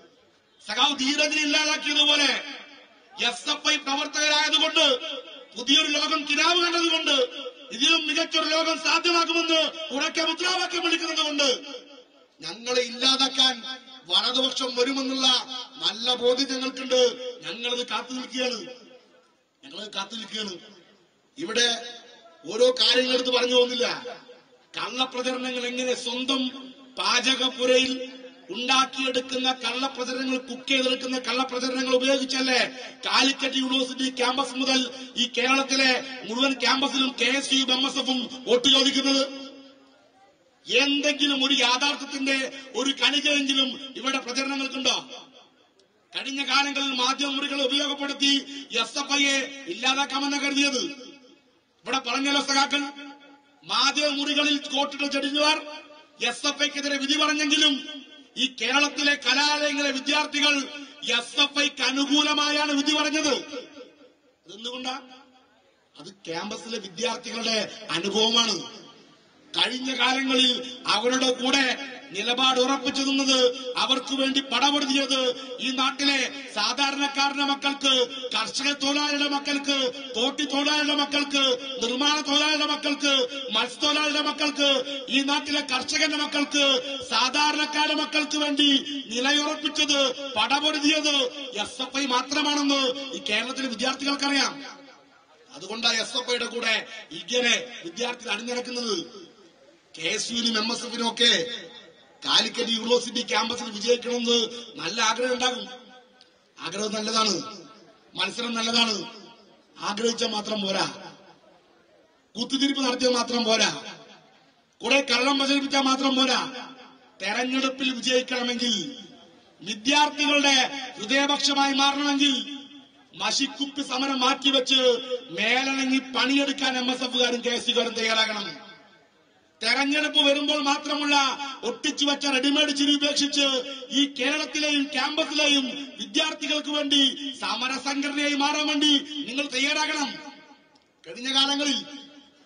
സഖാവ് ധീരജിനെ ഇല്ലാതാക്കിയതുപോലെ എസ് എഫ് ഐ പ്രവർത്തകരായതുകൊണ്ട് പുതിയൊരു ലോകം കിനാവ് കണ്ടതുകൊണ്ട് ഇതിലും മികച്ചൊരു ലോകം സാധ്യമാക്കുമെന്ന് ഉറക്കെ മുദ്രാവാക്യം വിളിക്കുന്നത് കൊണ്ട് ഞങ്ങളെ ഇല്ലാതാക്കാൻ വലതുപക്ഷം വരുമെന്നുള്ള നല്ല ബോധ്യം ഞങ്ങൾക്കുണ്ട് ഞങ്ങളത് കാത്തു നിൽക്കുകയാണ് ഞങ്ങളത് കാത്തു നിൽക്കുകയാണ് ഇവിടെ ഓരോ കാര്യങ്ങൾ എടുത്ത് പറഞ്ഞു പോകുന്നില്ല കള്ളപ്രചരണങ്ങൾ എങ്ങനെ സ്വന്തം പാചകപ്പുരയിൽ ഉണ്ടാക്കിയെടുക്കുന്ന കള്ളപ്രചരണങ്ങൾ കുക്ക് ചെയ്തെടുക്കുന്ന കള്ളപ്രചരണങ്ങൾ ഉപയോഗിച്ചല്ലേ കാലിക്കറ്റ് യൂണിവേഴ്സിറ്റി ക്യാമ്പസ് മുതൽ ഈ കേരളത്തിലെ മുഴുവൻ ക്യാമ്പസിലും K S U M S എഫും വോട്ട് ചോദിക്കുന്നത് എന്തെങ്കിലും ഒരു യാഥാർത്ഥ്യത്തിന്റെ ഒരു കണികയെങ്കിലും ഇവിടെ പ്രചരണങ്ങൾക്കുണ്ടോ കഴിഞ്ഞ കാലങ്ങളിൽ മാധ്യമമുറികളെ ഉപയോഗപ്പെടുത്തി എസ് എഫ് ഐയെ ഇല്ലാതാക്കാമെന്ന് കരുതിയത് ഇവിടെ പറഞ്ഞല്ലോ സഖാക്കൾ മാധ്യമമുറികളിൽ കോട്ടിട്ട് ചെടിഞ്ഞവർ എസ് എഫ് ഐക്കെതിരെ വിധി പറഞ്ഞെങ്കിലും ഈ കേരളത്തിലെ കലാലയങ്ങളിലെ വിദ്യാർത്ഥികൾ എസ് എഫ് ഐക്ക് അനുകൂലമായാണ് വിധി പറഞ്ഞത് അതെന്തുകൊണ്ടാ അത് ക്യാമ്പസിലെ വിദ്യാർത്ഥികളുടെ അനുഭവമാണ് കഴിഞ്ഞ കാലങ്ങളിൽ അവരുടെ കൂടെ നിലപാട് ഉറപ്പിച്ചു നിന്നത് അവർക്ക് വേണ്ടി പടപൊരുതിയത് ഈ നാട്ടിലെ സാധാരണക്കാരുടെ മക്കൾക്ക് കർഷക തൊഴിലാളിയുടെ മക്കൾക്ക് തോട്ടി തൊഴിലാളിയുടെ മക്കൾക്ക് നിർമ്മാണ തൊഴിലാളിയുടെ മക്കൾക്ക് മത്സ്യത്തൊഴിലാളിയുടെ മക്കൾക്ക് ഈ നാട്ടിലെ കർഷകന്റെ മക്കൾക്ക് സാധാരണക്കാരുടെ മക്കൾക്ക് വേണ്ടി നിലയുറപ്പിച്ചത് പടപൊരുതിയത് എസ് എഫ് ഐ മാത്രമാണെന്ന് ഈ കേരളത്തിലെ വിദ്യാർത്ഥികൾക്കറിയാം അതുകൊണ്ടാണ് എസ് എഫ് ഐയുടെ കൂടെ ഇങ്ങനെ വിദ്യാർത്ഥികൾ അണിനിരക്കുന്നത് കെ എസ് യുവിനും എം എസ് എഫിനും ഒക്കെ കാലിക്കറ്റ് യൂണിവേഴ്സിറ്റി ക്യാമ്പസിൽ വിജയിക്കണമെന്ന് നല്ല ആഗ്രഹം ഉണ്ടാകും ആഗ്രഹം നല്ലതാണ് മത്സരം നല്ലതാണ് ആഗ്രഹിച്ചാൽ മാത്രം പോരാ കുത്തിത്തിരിപ്പ് നടത്തിയാൽ മാത്രം പോരാ കുറെ കള്ളം പ്രചരിപ്പിച്ചാൽ മാത്രം പോരാ തെരഞ്ഞെടുപ്പിൽ വിജയിക്കണമെങ്കിൽ വിദ്യാർത്ഥികളുടെ ഹൃദയപക്ഷമായി മാറണമെങ്കിൽ മഷിക്കുപ്പി സമരം മാറ്റിവെച്ച് മേലണങ്ങി പണിയെടുക്കാൻ എം എസ് എഫുകാരും കെ എസ് സിക്കാരും തയ്യാറാകണം തെരഞ്ഞെടുപ്പ് വരുമ്പോൾ മാത്രമുള്ള ഒട്ടിച്ചു വെച്ച റെഡിമെയ്ഡ് ചിരി ഉപേക്ഷിച്ച് ഈ കേരളത്തിലെയും ക്യാമ്പസിലെയും വിദ്യാർത്ഥികൾക്ക് വേണ്ടി സമരസംഘടനയായി മാറാൻ വേണ്ടി നിങ്ങൾ തയ്യാറാകണം കഴിഞ്ഞ കാലങ്ങളിൽ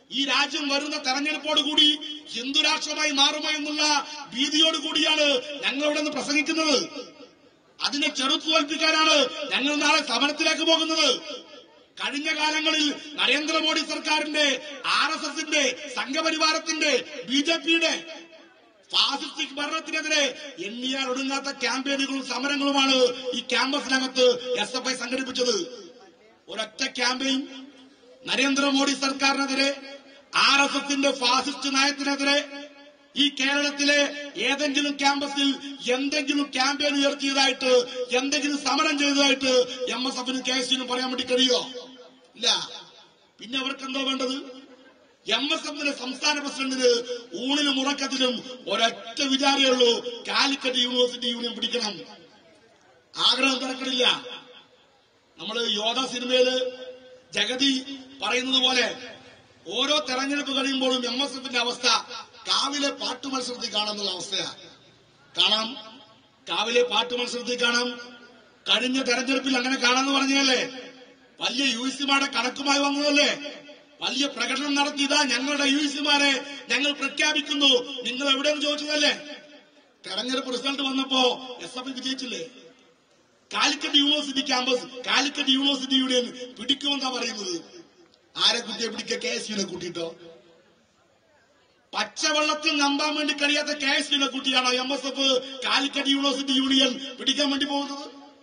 ഈ രാജ്യം വരുന്ന തെരഞ്ഞെടുപ്പോടുകൂടി ഹിന്ദു രാഷ്ട്രമായി മാറുമോ എന്നുള്ള ഭീതിയോട് കൂടിയാണ് ഞങ്ങൾ ഇവിടെ നിന്ന് പ്രസംഗിക്കുന്നത് അതിനെ ചെറുത്തു തോൽപ്പിക്കാനാണ് ഞങ്ങൾ നാളെ സമരത്തിലേക്ക് പോകുന്നത് കഴിഞ്ഞ കാലങ്ങളിൽ നരേന്ദ്രമോദി സർക്കാരിന്റെ ആർ എസ് എസിന്റെ സംഘപരിവാരത്തിന്റെ ബി ജെ പിയുടെ ഫാസിസ്റ്റിക് ഭരണത്തിനെതിരെ എണ്ണിയാൽ ഒടുങ്ങാത്ത ക്യാമ്പയിനുകളും സമരങ്ങളുമാണ് ഈ ക്യാമ്പസിനകത്ത് എസ് എഫ് ഐ സംഘടിപ്പിച്ചത് ഒരൊറ്റ ക്യാമ്പയിൻ നരേന്ദ്രമോദി സർക്കാരിനെതിരെ ആർ എസ് എസിന്റെ ഫാസിസ്റ്റ് നയത്തിനെതിരെ ഈ കേരളത്തിലെ ഏതെങ്കിലും ക്യാമ്പസിൽ എന്തെങ്കിലും ക്യാമ്പയിൻ ഉയർത്തിയതായിട്ട് എന്തെങ്കിലും സമരം ചെയ്തതായിട്ട് എം എസ് എഫിനും കെ എസ് യുനും പറയാൻ വേണ്ടി കഴിയോ ഇല്ല പിന്നെ അവർക്ക് എന്തോ വേണ്ടത് എം എസ് എഫിന്റെ സംസ്ഥാന പ്രസിഡന്റിന് ഊണിലും ഉറക്കത്തിലും ഒരൊറ്റ വിചാരമേ ഉള്ളൂ കാലിക്കറ്റ് യൂണിവേഴ്സിറ്റി യൂണിയൻ പിടിക്കണം ആഗ്രഹം നടക്കണില്ല നമ്മള് യോധ സിനിമയില് ജഗതി പറയുന്നത് പോലെ ഓരോ തെരഞ്ഞെടുപ്പ് കഴിയുമ്പോഴും എം എസ് എഫിന്റെ അവസ്ഥ കാവിലെ പാട്ട് മത്സരത്തിൽ കാണാന്നുള്ള അവസ്ഥയാ കാണാം കാവിലെ പാട്ട് മത്സരത്തിൽ കാണാം കഴിഞ്ഞ തെരഞ്ഞെടുപ്പിൽ അങ്ങനെ കാണാന്ന് പറഞ്ഞല്ലേ വലിയ യു സിമാരുടെ കണക്കുമായി വന്നതല്ലേ വലിയ പ്രകടനം നടത്തിയതാ ഞങ്ങളുടെ യു സിമാരെ ഞങ്ങൾ പ്രഖ്യാപിക്കുന്നു നിങ്ങൾ എവിടെയെന്ന് ചോദിച്ചതല്ലേ തെരഞ്ഞെടുപ്പ് റിസൾട്ട് വന്നപ്പോ എസ് എഫ് വിജയിച്ചില്ലേ Calicut university campus Calicut university union പിടിക്കുമെന്നാ പറയുന്നത് ആരെ കുട്ടിയെ പിടിക്കുക കെ എസ് യുനെ കൂട്ടിയിട്ടോ പച്ചവെള്ളത്തിൽ നമ്പാൻ വേണ്ടി കഴിയാത്ത കെ എസ് യുനെ കൂട്ടിയാണോ M S F Calicut university union പിടിക്കാൻ വേണ്ടി പോകുന്നത്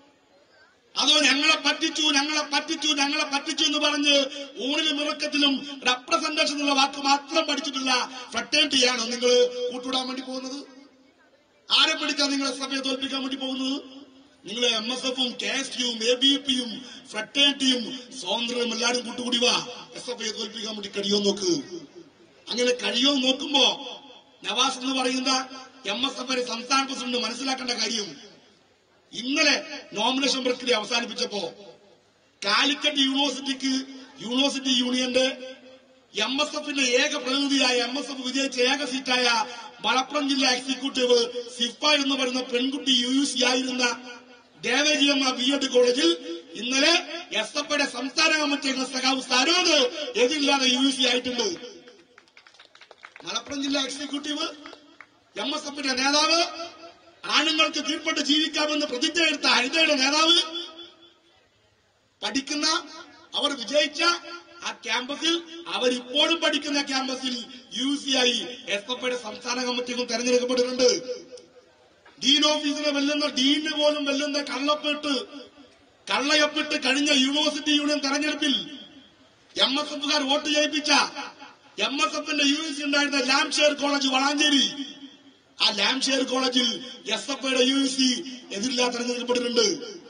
അതോ ഞങ്ങളെ പറ്റിച്ചു ഞങ്ങളെ പറ്റിച്ചു ഞങ്ങളെ പറ്റിച്ചു എന്ന് പറഞ്ഞ് ഊണിലും ഇറക്കത്തിലും റെപ്രസെന്റേഷൻ എന്നുള്ള വാക്ക് മാത്രം പഠിച്ചിട്ടുള്ള ഫ്രട്ടേണിറ്റിയാണോ നിങ്ങൾ കൂട്ടുവിടാൻ വേണ്ടി പോകുന്നത് ആരെ പിടിച്ചാ നിങ്ങളെ സഭയെ തോൽപ്പിക്കാൻ വേണ്ടി പോകുന്നത് നിങ്ങൾ എം എസ് എഫും കെ എസ് യുവും എ ബി പിയും ഫ്രട്ടേണിറ്റിയും സ്വാതന്ത്ര്യവും എല്ലാവരും കൂട്ടുകൂടി വാ എസ് എഫ് ഐ തോൽപ്പിക്കാൻ വേണ്ടി കഴിയോ നോക്ക് അങ്ങനെ കഴിയോ നോക്കുമ്പോ നവാസ് എന്ന് പറയുന്ന എം എസ് എഫിന്റെ സംസ്ഥാന പ്രസിഡന്റ് മനസ്സിലാക്കേണ്ട കാര്യം ഇന്നലെ നോമിനേഷൻ പ്രക്രിയ അവസാനിപ്പിച്ചപ്പോ കാലിക്കറ്റ് യൂണിവേഴ്സിറ്റിക്ക് യൂണിവേഴ്സിറ്റി യൂണിയന്റെ എം എസ് എഫിന്റെ ഏക പ്രതിനിധിയായ എം എസ് എഫ് വിജയിച്ച ഏക സീറ്റായ മലപ്പുറം ജില്ലാ എക്സിക്യൂട്ടീവ് സിഫ എന്ന് പറയുന്ന പെൺകുട്ടി യു യു സി ആയിരുന്ന ദേവകിയമ്മ ബി എഡ് കോളേജിൽ ഇന്നലെ എസ് എഫ് ഐയുടെ സംസ്ഥാന കമ്മിറ്റി അംഗം സഖാവ് സരോദ് എതിരില്ലാതെ യു യു സി ആയിട്ടുണ്ട് മലപ്പുറം ജില്ലാ എക്സിക്യൂട്ടീവ് എം എസ് എഫിന്റെ നേതാവ് ആണുങ്ങൾക്ക് കീഴ്പ്പെട്ട് ജീവിക്കാമെന്ന് പ്രതിജ്ഞ എടുത്ത ഹരിതയുടെ നേതാവ് പഠിക്കുന്ന അവർ വിജയിച്ച ആ ക്യാമ്പസിൽ അവരിപ്പോഴും പഠിക്കുന്ന ക്യാമ്പസിൽ യു സി ആയി എസ് എഫ് ഐയുടെ സംസ്ഥാന കമ്മിറ്റിക്കും തെരഞ്ഞെടുക്കപ്പെട്ടിട്ടുണ്ട് ഡീൻ ഓഫീസിനെ വെല്ലുന്ന ഡീനിന് പോലും വെല്ലുന്ന കള്ളപ്പെട്ട് കള്ളയപ്പിട്ട് കഴിഞ്ഞ യൂണിവേഴ്സിറ്റി യൂണിയൻ തെരഞ്ഞെടുപ്പിൽ എം എസ് എഫുകാർ വോട്ട് ചെയ്യിപ്പിച്ച എം എസ് എഫിന്റെ യു എസ് ഉണ്ടായിരുന്ന ലാംഷെയർ കോളേജ് വളാഞ്ചേരി ആ ലാംഷെയർ കോളേജിൽ എസ് എഫ് ഐയുടെ യു എസ് സി എതിരില്ലാ തെരഞ്ഞെടുക്കപ്പെട്ടിട്ടുണ്ട്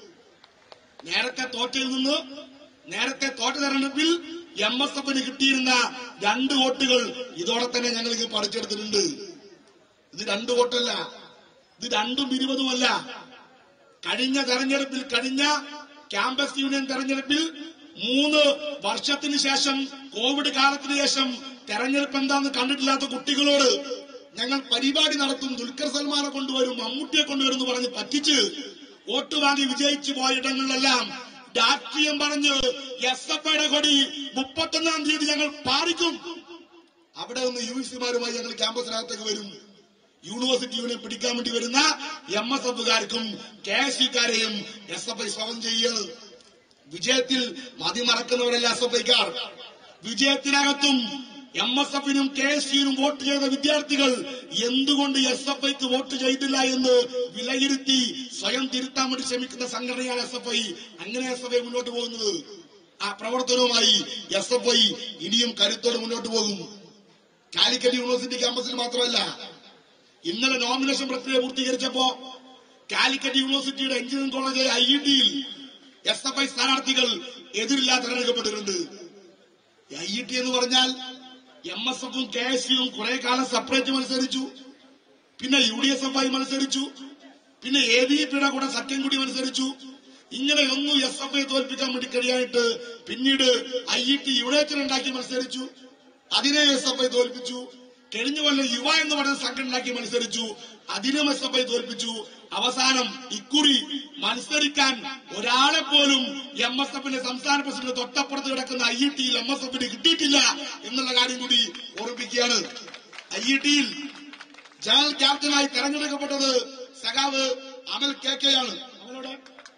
നേരത്തെ തോറ്റയിൽ നിന്ന് നേരത്തെ തോറ്റ തെരഞ്ഞെടുപ്പിൽ എം എസ് എഫിന് കിട്ടിയിരുന്ന രണ്ട് വോട്ടുകൾ ഇതോടെ തന്നെ ഞങ്ങൾക്ക് പറിച്ചെടുത്തിട്ടുണ്ട് ഇത് രണ്ട് വോട്ടല്ല ഇത് രണ്ടും ഇരുപതുമല്ല കഴിഞ്ഞ തെരഞ്ഞെടുപ്പിൽ കഴിഞ്ഞ ക്യാമ്പസ് യൂണിയൻ തെരഞ്ഞെടുപ്പിൽ മൂന്ന് വർഷത്തിന് ശേഷം കോവിഡ് കാലത്തിന് ശേഷം തെരഞ്ഞെടുപ്പ് എന്താന്ന് കണ്ടിട്ടില്ലാത്ത കുട്ടികളോട് ഞങ്ങൾ പരിപാടി നടത്തും ദുൽഖർ സൽമാനെ കൊണ്ടുവരും മമ്മൂട്ടിയെ കൊണ്ടുവരും എന്ന് പറഞ്ഞ് പറ്റിച്ച് വോട്ട് വാങ്ങി വിജയിച്ചു പോയിടങ്ങളിലെല്ലാം രാഷ്ട്രീയം പറഞ്ഞ് എസ് എഫ് ഐയുടെ കൊടി മുപ്പത്തൊന്നാം തീയതി ഞങ്ങൾ പാലിക്കും അവിടെ നിന്ന് യു സിമാരുമായി ഞങ്ങൾ ക്യാമ്പസിനകത്തേക്ക് വരും യൂണിവേഴ്സിറ്റി യൂണിയൻ പിടിക്കാൻ വേണ്ടി വരുന്ന എം എസ് എഫുകാർക്കും കെ എസ് സിക്കാരെയും എസ് എഫ് ഐ സ്വാഗതം ചെയ്യുകയാണ് വിജയത്തിൽ മതിമറക്കുന്നവരല്ല എസ് എഫ് ഐക്കാർ വിജയത്തിനകത്തും എം എസ് എഫിനും കെ എസ് യുനും വോട്ട് ചെയ്ത വിദ്യാർത്ഥികൾ എന്തുകൊണ്ട് എസ് എഫ് ഐക്ക് വോട്ട് ചെയ്തില്ല എന്ന് വിലയിരുത്തി സ്വയം തിരുത്താൻ വേണ്ടി ശ്രമിക്കുന്ന സംഘടനയാണ് എസ് എഫ് ഐ അങ്ങനെ എസ് എഫ് ഐ മുന്നോട്ട് പോകുന്നത് ആ പ്രവർത്തനവുമായി എസ് എഫ് ഐ ഇനിയും കരുത്തോടെ മുന്നോട്ട് പോകും കാലിക്കറ്റ് യൂണിവേഴ്സിറ്റി ക്യാമ്പസിൽ മാത്രമല്ല ഇന്നലെ നോമിനേഷൻ പ്രക്രിയ പൂർത്തീകരിച്ചപ്പോ കാലിക്കറ്റ് യൂണിവേഴ്സിറ്റിയുടെ എഞ്ചിനീയറിംഗ് കോളേജ് ഐ ഇ ടിയിൽ എസ് എഫ് ഐ സ്ഥാനാർത്ഥികൾ എതിരില്ലാതെ തെരഞ്ഞെടുക്കപ്പെട്ടിട്ടുണ്ട് ഐ ഇ ടി എന്ന് പറഞ്ഞാൽ എം എസ് എഫും കെ എസ് യുവും കുറെ കാലം സെപ്പറേറ്റ് മത്സരിച്ചു പിന്നെ U D S F I മത്സരിച്ചു പിന്നെ എ ബി പിയുടെ കൂടെ സഖ്യം കൂടി മത്സരിച്ചു ഇങ്ങനെ ഒന്നും എസ് എഫ് ഐ തോൽപ്പിക്കാൻ വേണ്ടി കഴിയായിട്ട് പിന്നീട് ഐ ഇ ടി യുണൈറ്റഡ് ഉണ്ടാക്കി മത്സരിച്ചു അതിനെ എസ് എഫ് ഐ തോൽപ്പിച്ചു കഴിഞ്ഞ കൊല്ലം യുവ എന്ന് പറയുന്ന സംഘടനയാക്കി മത്സരിച്ചു അതിനും എസ് എഫ് ഐ തോൽപ്പിച്ചു അവസാനം ഇക്കുറി മത്സരിക്കാൻ ഒരാളെ പോലും എം എസ് എഫിന്റെ സംസ്ഥാന പ്രസിഡന്റ് തൊട്ടപ്പുറത്ത് കിടക്കുന്ന ഐ ഇ ടിയിൽ എം എസ് എഫിന് കിട്ടിയിട്ടില്ല എന്നുള്ള കാര്യം കൂടി ഓർമ്മിക്കുകയാണ് ഐ ഇ ടിയിൽ ജനറൽ ക്യാപ്റ്റനായി തെരഞ്ഞെടുക്കപ്പെട്ടത് സഖാവ് അമൽ കെ കെ ആണ് അമലോടെ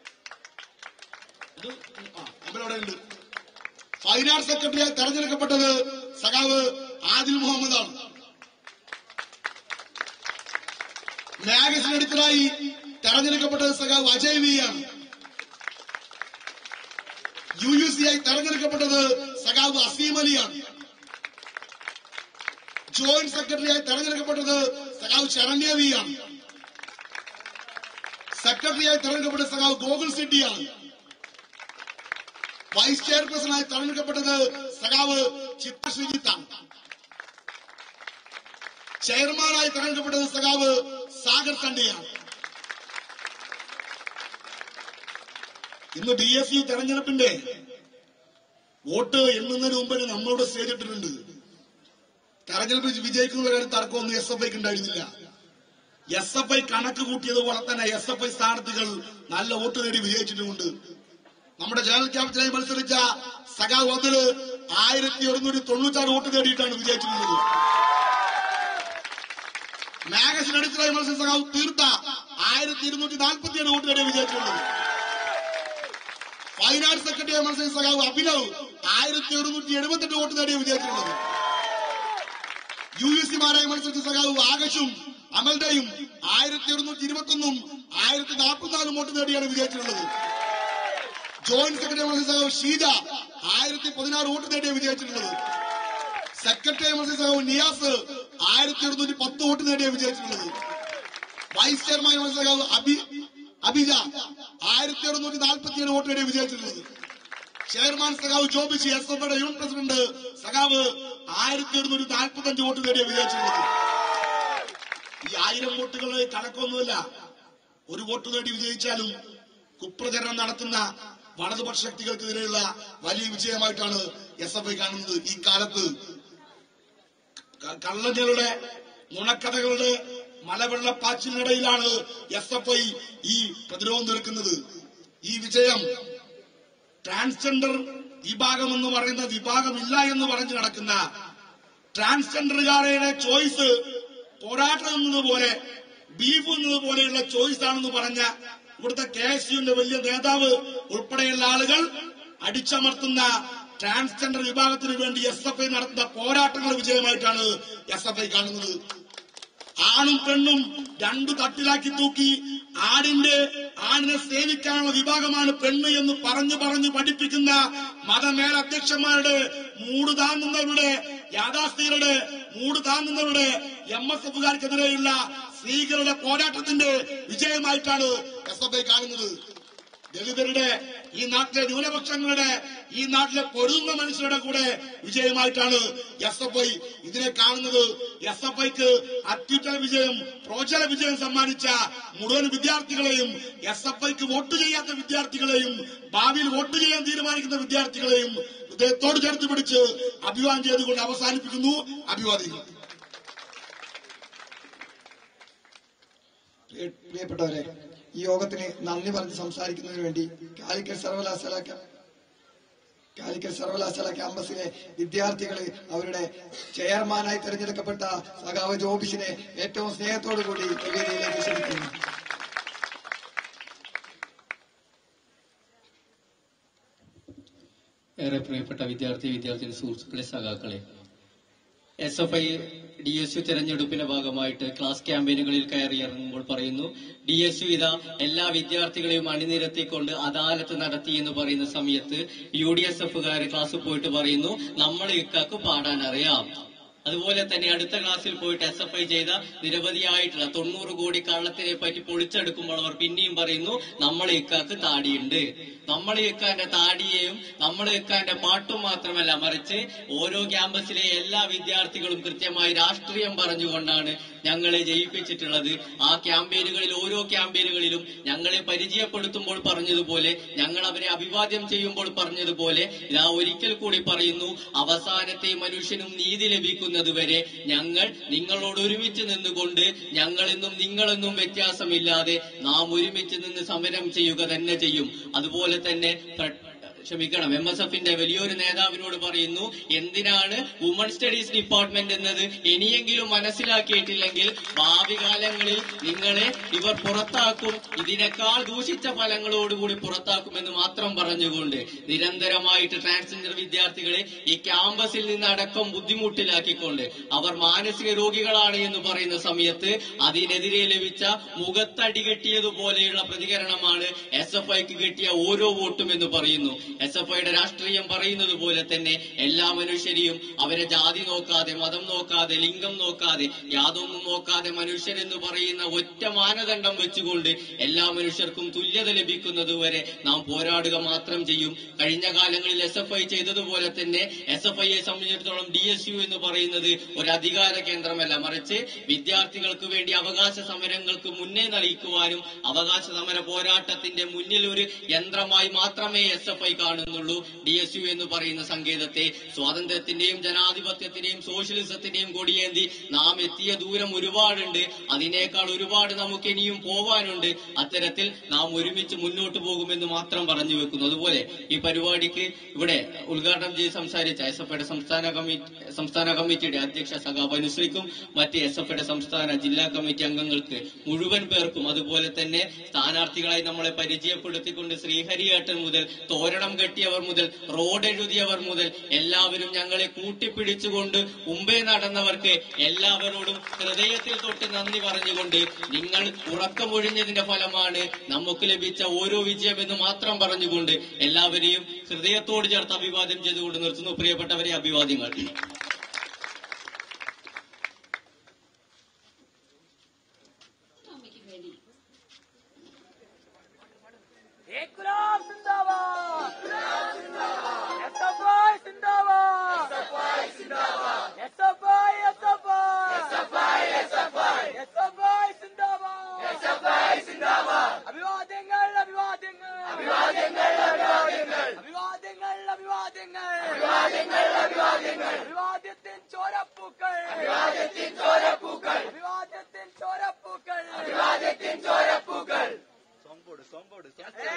ഇത് ആ, അമലോടെ ഉണ്ട് ഫൈനാൻസ് സെക്രട്ടറിയായി തെരഞ്ഞെടുക്കപ്പെട്ടത് സഖാവ് ആദിൽ മുഹമ്മദ് ആണ് മാഗസിൻ എഡിറ്ററായി തെരഞ്ഞെടുക്കപ്പെട്ടത് സഖാവ് അജയ് വി ആണ് യു യു സി ആയി തെരഞ്ഞെടുക്കപ്പെട്ടത് സഖാവ് അസീം അലിയാണ് ജോയിന്റ് സെക്രട്ടറിയായി തെരഞ്ഞെടുക്കപ്പെട്ടത് സഖാവ് ശരണ്യ വി ആണ് സെക്രട്ടറിയായി തെരഞ്ഞെടുക്കപ്പെട്ട സഖാവ് ഗോകുൽ സെട്ടിയാണ് വൈസ് ചെയർപേഴ്സണായി തെരഞ്ഞെടുക്കപ്പെട്ടത് സഖാവ് ചിത്ര ശ്രീജിത്താണ് ചെയർമാനായി തെരഞ്ഞെടുക്കപ്പെട്ടത് സഖാവ് സാഗർ തണ്ടിയാണ് ഇന്ന് ഡി എസ് യു തെരഞ്ഞെടുപ്പിന്റെ വോട്ട് എണ്ണുന്നതിന് മുമ്പ് തന്നെ നമ്മളിവിടെ സ്റ്റേജ് ഇട്ടിട്ടുണ്ട് തെരഞ്ഞെടുപ്പ് വിജയിക്കുന്ന കാര്യം തർക്കമൊന്നും എസ് എഫ് ഐക്ക് ഉണ്ടായിരുന്നില്ല എസ് എഫ് ഐ കണക്ക് കൂട്ടിയതുപോലെ തന്നെ എസ് എഫ് ഐ സ്ഥാനാർത്ഥികൾ നല്ല വോട്ട് നേടി വിജയിച്ചിട്ടുമുണ്ട് നമ്മുടെ ജനറൽ ക്യാപ്റ്റനായി മത്സരിച്ച സഖാവ് ഒന്നില് ആയിരത്തി ഒരുന്നൂറ്റി തൊണ്ണൂറ്റാറ് വോട്ട് നേടിയിട്ടാണ് വിജയിച്ചിട്ടുള്ളത് മാഗസിൻ എഡിറ്ററായി മത്സരിച്ച സഖാവ് തീർത്ത ആയിരത്തി ഇരുന്നൂറ്റി നാൽപ്പത്തിയേഴ് വോട്ട് നേടിയ വിജയിച്ചിട്ടുള്ളത് ഫൈനാൻസ് സെക്രട്ടറിയായി മത്സരിച്ച സഖാവ് അഭിനവ് ആയിരത്തി ഒരുന്നൂറ്റി എഴുപത്തെട്ട് വോട്ട് നേടിയ വിജയിച്ചിട്ടുള്ളത് യു യു സിമാരായി മത്സരിച്ച സഖാവ് ആകശും അമൽഡയും ആയിരത്തി ഒരുന്നൂറ്റി ഇരുപത്തൊന്നും ആയിരത്തി നാൽപ്പത്തിനാലും വോട്ട് നേടിയാണ് വിജയിച്ചിട്ടുള്ളത് ജോയിന്റ് സെക്രട്ടറി മത്സരിച്ച സഖാവ് ഷീജ ആയിരത്തി പതിനാറ് വോട്ട് നേടിയ വിജയിച്ചിട്ടുള്ളത് സെക്രട്ടറി മത്സരിച്ച സഖാവ് നിയാസ് ആയിരത്തി ഒരുന്നൂറ്റി പത്ത് വോട്ട് നേടിയ വിജയിച്ചിട്ടുള്ളത് വൈസ് ചെയർമാൻ മത്സരിച്ച സഖാവ് അബി അബിജ ആയിരത്തി ഒരുന്നൂറ്റി നാൽപ്പത്തിയേഴ് വോട്ട് നേടിയ വിജയിച്ചിട്ടുള്ളത് ചെയർമാൻ സഖാവ് ജോബിസി എസ് എഫ് യുടെ യൂണിറ്റ് പ്രസിഡന്റ് സഖാവ് ആയിരത്തി ഒരുന്നൂറ്റി നാൽപ്പത്തി അഞ്ച് വോട്ട് നേടിയ വിജയിച്ചിട്ടുള്ളത് ഈ ആയിരം വോട്ടുകൾ കണക്കൊന്നുമില്ല ഒരു വോട്ട് നേടി വിജയിച്ചാലും കുപ്രചരണം നടത്തുന്ന വലതുപക്ഷ ശക്തികൾക്കെതിരെയുള്ള വലിയ വിജയമായിട്ടാണ് എസ് എഫ് ഐ കാണുന്നത് ഈ കാലത്ത് ക- കള്ളങ്ങളുടെ നുണക്കഥകളുടെ മലവെള്ളപ്പാച്ചിലിനിടയിലാണ് എസ് എഫ് ഐ ഈ പ്രതിരോധം തീർക്കുന്നത് ഈ വിജയം ട്രാൻസ്ജെൻഡർ വിഭാഗം എന്ന് പറയുന്ന വിഭാഗമില്ല എന്ന് പറഞ്ഞു നടക്കുന്ന ട്രാൻസ്ജെൻഡറുകാരുടെ ചോയ്സ് പോരാട്ടം എന്നതുപോലെ ബീഫ് എന്നതുപോലെയുള്ള ചോയ്സ് ആണെന്ന് പറഞ്ഞ ഇവിടുത്തെ കെ എസ് യുവിന്റെ വലിയ നേതാവ് ഉൾപ്പെടെയുള്ള ആളുകൾ അടിച്ചമർത്തുന്ന ട്രാൻസ്ജെൻഡർ വിഭാഗത്തിന് വേണ്ടി എസ് എഫ് ഐ നടത്തുന്ന പോരാട്ടങ്ങൾ വിജയമായിട്ടാണ് എസ് എഫ് ഐ കാണുന്നത് ആണും പെണ്ണും രണ്ടു തട്ടിലാക്കി തൂക്കി ആടിന്റെ ആണിനെ സേവിക്കാനുള്ള വിഭാഗമാണ് പെണ്ണ് എന്ന് പറഞ്ഞു പറഞ്ഞു പഠിപ്പിക്കുന്ന മതമേലധ്യക്ഷന്മാരുടെ മൂട് താങ്ങുന്നവരുടെ യാഥാസ്ഥികരുടെ മൂട് താങ്ങുന്നവരുടെ എം എസ് എഫുകാർക്കെതിരെയുള്ള സ്ത്രീകളുടെ പോരാട്ടത്തിന്റെ വിജയമായിട്ടാണ് എസ് എഫ് ഐ കാണുന്നത് ദളിതരുടെ ഈ നാട്ടിലെ ന്യൂനപക്ഷങ്ങളുടെ ഈ നാട്ടിലെ പൊരുന്ന മനുഷ്യരുടെ കൂടെ വിജയമായിട്ടാണ് എസ് എഫ് ഐ ഇതിനെ കാണുന്നത് എസ് എഫ് ഐക്ക് അത്യുത്തര വിജയം പ്രോജന വിജയം സമ്മാനിച്ച മുഴുവൻ വിദ്യാർത്ഥികളെയും എസ് എഫ് ഐക്ക് വോട്ട് ചെയ്യാത്ത വിദ്യാർത്ഥികളെയും ഭാവിയിൽ വോട്ട് ചെയ്യാൻ തീരുമാനിക്കുന്ന വിദ്യാർത്ഥികളെയും ഹൃദയത്തോട് ചേർത്ത് പിടിച്ച് അഭിവാദം ചെയ്തുകൊണ്ട് അവസാനിപ്പിക്കുന്നു അഭിവാദിക്കുന്നു പ്രിയ- പ്രിയപ്പെട്ടവരെ ഈ യോഗത്തിന് നന്ദി പറഞ്ഞ് സംസാരിക്കുന്നതിന് വേണ്ടി കാലിക്കറ്റ് സർവകലാശാല ക്യാ- കാലിക്കറ്റ് സർവകലാശാല ക്യാമ്പസിലെ വിദ്യാർത്ഥികൾ അവരുടെ ചെയർമാനായി തെരഞ്ഞെടുക്കപ്പെട്ട സഖാവ് ജോബിഷിനെ ഏറ്റവും സ്നേഹത്തോടു കൂടി വേദിയിലേക്ക് ക്ഷണിക്കുന്നു ഏറെ പ്രിയപ്പെട്ട വിദ്യാർത്ഥി വിദ്യാർത്ഥിനി സുഹൃത്തുക്കളെ സഖാക്കളെ S F I D S U തെരഞ്ഞെടുപ്പിന്റെ ഭാഗമായിട്ട് ക്ലാസ് ക്യാമ്പയിനുകളിൽ കയറി ഇറങ്ങുമ്പോൾ പറയുന്നു ഡി എസ് യു ഇതാ എല്ലാ വിദ്യാർത്ഥികളെയും അണിനിരത്തിക്കൊണ്ട് അദാലത്ത് നടത്തി എന്ന് പറയുന്ന സമയത്ത് യു ഡി എസ് എഫുകാർ ക്ലാസ്സിൽ പോയിട്ട് പറയുന്നു നമ്മൾ ഇക്കാക്ക് പാടാൻ അറിയാം അതുപോലെ തന്നെ അടുത്ത ക്ലാസ്സിൽ പോയിട്ട് എസ് എഫ് ഐ ചെയ്ത നിരവധിയായിട്ടുള്ള തൊണ്ണൂറ് കോടി കള്ളത്തിനെ പറ്റി പൊളിച്ചെടുക്കുമ്പോൾ അവർ പിന്നെയും പറയുന്നു നമ്മൾ ഇക്കാക്ക് താടിയുണ്ട് നമ്മൾ ഇക്കാന്റെ താടിയെയും നമ്മൾ ഇക്കാന്റെ പാട്ടും മാത്രമല്ല മറിച്ച് ഓരോ ക്യാമ്പസിലെ എല്ലാ വിദ്യാർത്ഥികളും കൃത്യമായി രാഷ്ട്രീയം പറഞ്ഞുകൊണ്ടാണ് ഞങ്ങളെ ജയിപ്പിച്ചിട്ടുള്ളത് ആ ക്യാമ്പയിനുകളിൽ ഓരോ ക്യാമ്പയിനുകളിലും ഞങ്ങളെ പരിചയപ്പെടുത്തുമ്പോൾ പറഞ്ഞതുപോലെ ഞങ്ങൾ അവരെ അഭിവാദ്യം ചെയ്യുമ്പോൾ പറഞ്ഞതുപോലെ ഇതാ ഒരിക്കൽ കൂടി പറയുന്നു അവസാനത്തെ മനുഷ്യനും നീതി ലഭിക്കുന്നതുവരെ ഞങ്ങൾ നിങ്ങളോട് ഒരുമിച്ച് നിന്നുകൊണ്ട് ഞങ്ങളെന്നും നിങ്ങളെന്നും വ്യത്യാസമില്ലാതെ നാം ഒരുമിച്ച് നിന്ന് സമരം ചെയ്യുക തന്നെ ചെയ്യും അതുപോലെ തന്നെ പ്ര- ക്ഷമിക്കണം എം എസ് എഫിന്റെ വലിയൊരു നേതാവിനോട് പറയുന്നു എന്തിനാണ് വുമൺ സ്റ്റഡീസ് ഡിപ്പാർട്ട്മെന്റ് എന്നത് ഇനിയെങ്കിലും മനസ്സിലാക്കിയിട്ടില്ലെങ്കിൽ ഭാവി കാലങ്ങളിൽ നിങ്ങളെ ഇവർ പുറത്താക്കും ഇതിനേക്കാൾ ദൂഷിച്ച ഫലങ്ങളോടുകൂടി പുറത്താക്കുമെന്ന് മാത്രം പറഞ്ഞുകൊണ്ട് നിരന്തരമായിട്ട് ട്രാൻസ്ജെൻഡർ വിദ്യാർത്ഥികളെ ഈ ക്യാമ്പസിൽ നിന്ന് അടക്കം ബുദ്ധിമുട്ടിലാക്കിക്കൊണ്ട് അവർ മാനസിക രോഗികളാണ് എന്ന് പറയുന്ന സമയത്ത് അതിനെതിരെ ലഭിച്ച മുഖത്തടി കെട്ടിയതുപോലെയുള്ള പ്രതികരണമാണ് എസ് എഫ് ഐക്ക് കിട്ടിയ ഓരോ വോട്ടും എന്ന് പറയുന്നു എസ് എഫ് ഐയുടെ രാഷ്ട്രീയം പറയുന്നത് പോലെ തന്നെ എല്ലാ മനുഷ്യരെയും അവരെ ജാതി നോക്കാതെ മതം നോക്കാതെ ലിംഗം നോക്കാതെ യാതൊന്നും നോക്കാതെ മനുഷ്യരെന്ന് പറയുന്ന ഒറ്റ മാനദണ്ഡം വെച്ചുകൊണ്ട് എല്ലാ മനുഷ്യർക്കും തുല്യത ലഭിക്കുന്നതുവരെ നാം പോരാടുക മാത്രം ചെയ്യും കഴിഞ്ഞ കാലങ്ങളിൽ എസ് എഫ് ഐ ചെയ്തതുപോലെ തന്നെ എസ് എഫ് ഐയെ സംബന്ധിച്ചിടത്തോളം ഡി എസ് യു എന്ന് പറയുന്നത് ഒരു അധികാര കേന്ദ്രമല്ല മറിച്ച് വിദ്യാർത്ഥികൾക്ക് വേണ്ടി അവകാശ സമരങ്ങൾക്ക് മുന്നേ നയിക്കുവാനും അവകാശ സമര പോരാട്ടത്തിന്റെ മുന്നിൽ ഒരു യന്ത്രമായി മാത്രമേ എസ് എഫ് ഐ കാണുന്നുള്ളൂ ഡി എസ് യു എന്ന് പറയുന്ന സങ്കേതത്തെ സ്വാതന്ത്ര്യത്തിന്റെയും ജനാധിപത്യത്തിന്റെയും സോഷ്യലിസത്തിന്റെയും കൊടിയേന്തി നാം എത്തിയ ദൂരം ഒരുപാടുണ്ട് അതിനേക്കാൾ ഒരുപാട് നമുക്ക് ഇനിയും പോവാനുണ്ട് അത്തരത്തിൽ നാം ഒരുമിച്ച് മുന്നോട്ട് പോകുമെന്ന് മാത്രം പറഞ്ഞു വെക്കുന്നു അതുപോലെ ഈ പരിപാടിക്ക് ഇവിടെ ഉദ്ഘാടനം ചെയ്ത് സംസാരിച്ച എസ് എഫ് ഐയുടെ സംസ്ഥാന കമ്മിറ്റി സംസ്ഥാന കമ്മിറ്റിയുടെ അധ്യക്ഷ സഖാബ് അനുശ്രീക്കും മറ്റ് എസ് എഫ് ഐയുടെ സംസ്ഥാന ജില്ലാ കമ്മിറ്റി അംഗങ്ങൾക്ക് മുഴുവൻ പേർക്കും അതുപോലെ തന്നെ സ്ഥാനാർത്ഥികളായി നമ്മളെ പരിചയപ്പെടുത്തിക്കൊണ്ട് ശ്രീഹരിയേട്ടൻ മുതൽ തോരണം കെട്ടിയവർ മുതൽ റോഡ് എഴുതിയവർ മുതൽ എല്ലാവരും ഞങ്ങളെ കൂട്ടിപ്പിടിച്ചുകൊണ്ട് മുമ്പേ നടന്നവർക്ക് എല്ലാവരോടും ഹൃദയത്തിൽ തൊട്ട് നന്ദി പറഞ്ഞുകൊണ്ട് നിങ്ങൾ ഉറക്കമൊഴിഞ്ഞതിന്റെ ഫലമാണ് നമുക്ക് ലഭിച്ച ഓരോ വിജയം എന്ന് മാത്രം പറഞ്ഞുകൊണ്ട് എല്ലാവരെയും ഹൃദയത്തോട് ചേർത്ത് അഭിവാദ്യം ചെയ്തുകൊണ്ട് നിർത്തുന്നു പ്രിയപ്പെട്ടവരെ അഭിവാദ്യങ്ങൾ ഇൻകുലാബ് സിന്ദാബാദ് എസ് എഫ് ഐ സിന്ദാബാദ് S F I S F I S F I സിന്ദാബാദ് അഭിവാദ്യങ്ങൾ അഭിവാദ്യങ്ങൾ അഭിവാദ്യങ്ങൾ അഭിവാദ്യങ്ങൾ അഭിവാദ്യങ്ങൾ അഭിവാദ്യത്തിൻ ചോരപ്പൂക്കൾ അഭിവാദ്യത്തിൻ ചോരപ്പൂക്കൾ അഭിവാദ്യത്തിൻ ചോരപ്പൂക്കൾ അഭിവാദ്യത്തിൻ ചോരപ്പൂക്കൾ സോമ്പോട് സോമ്പോട് ഏ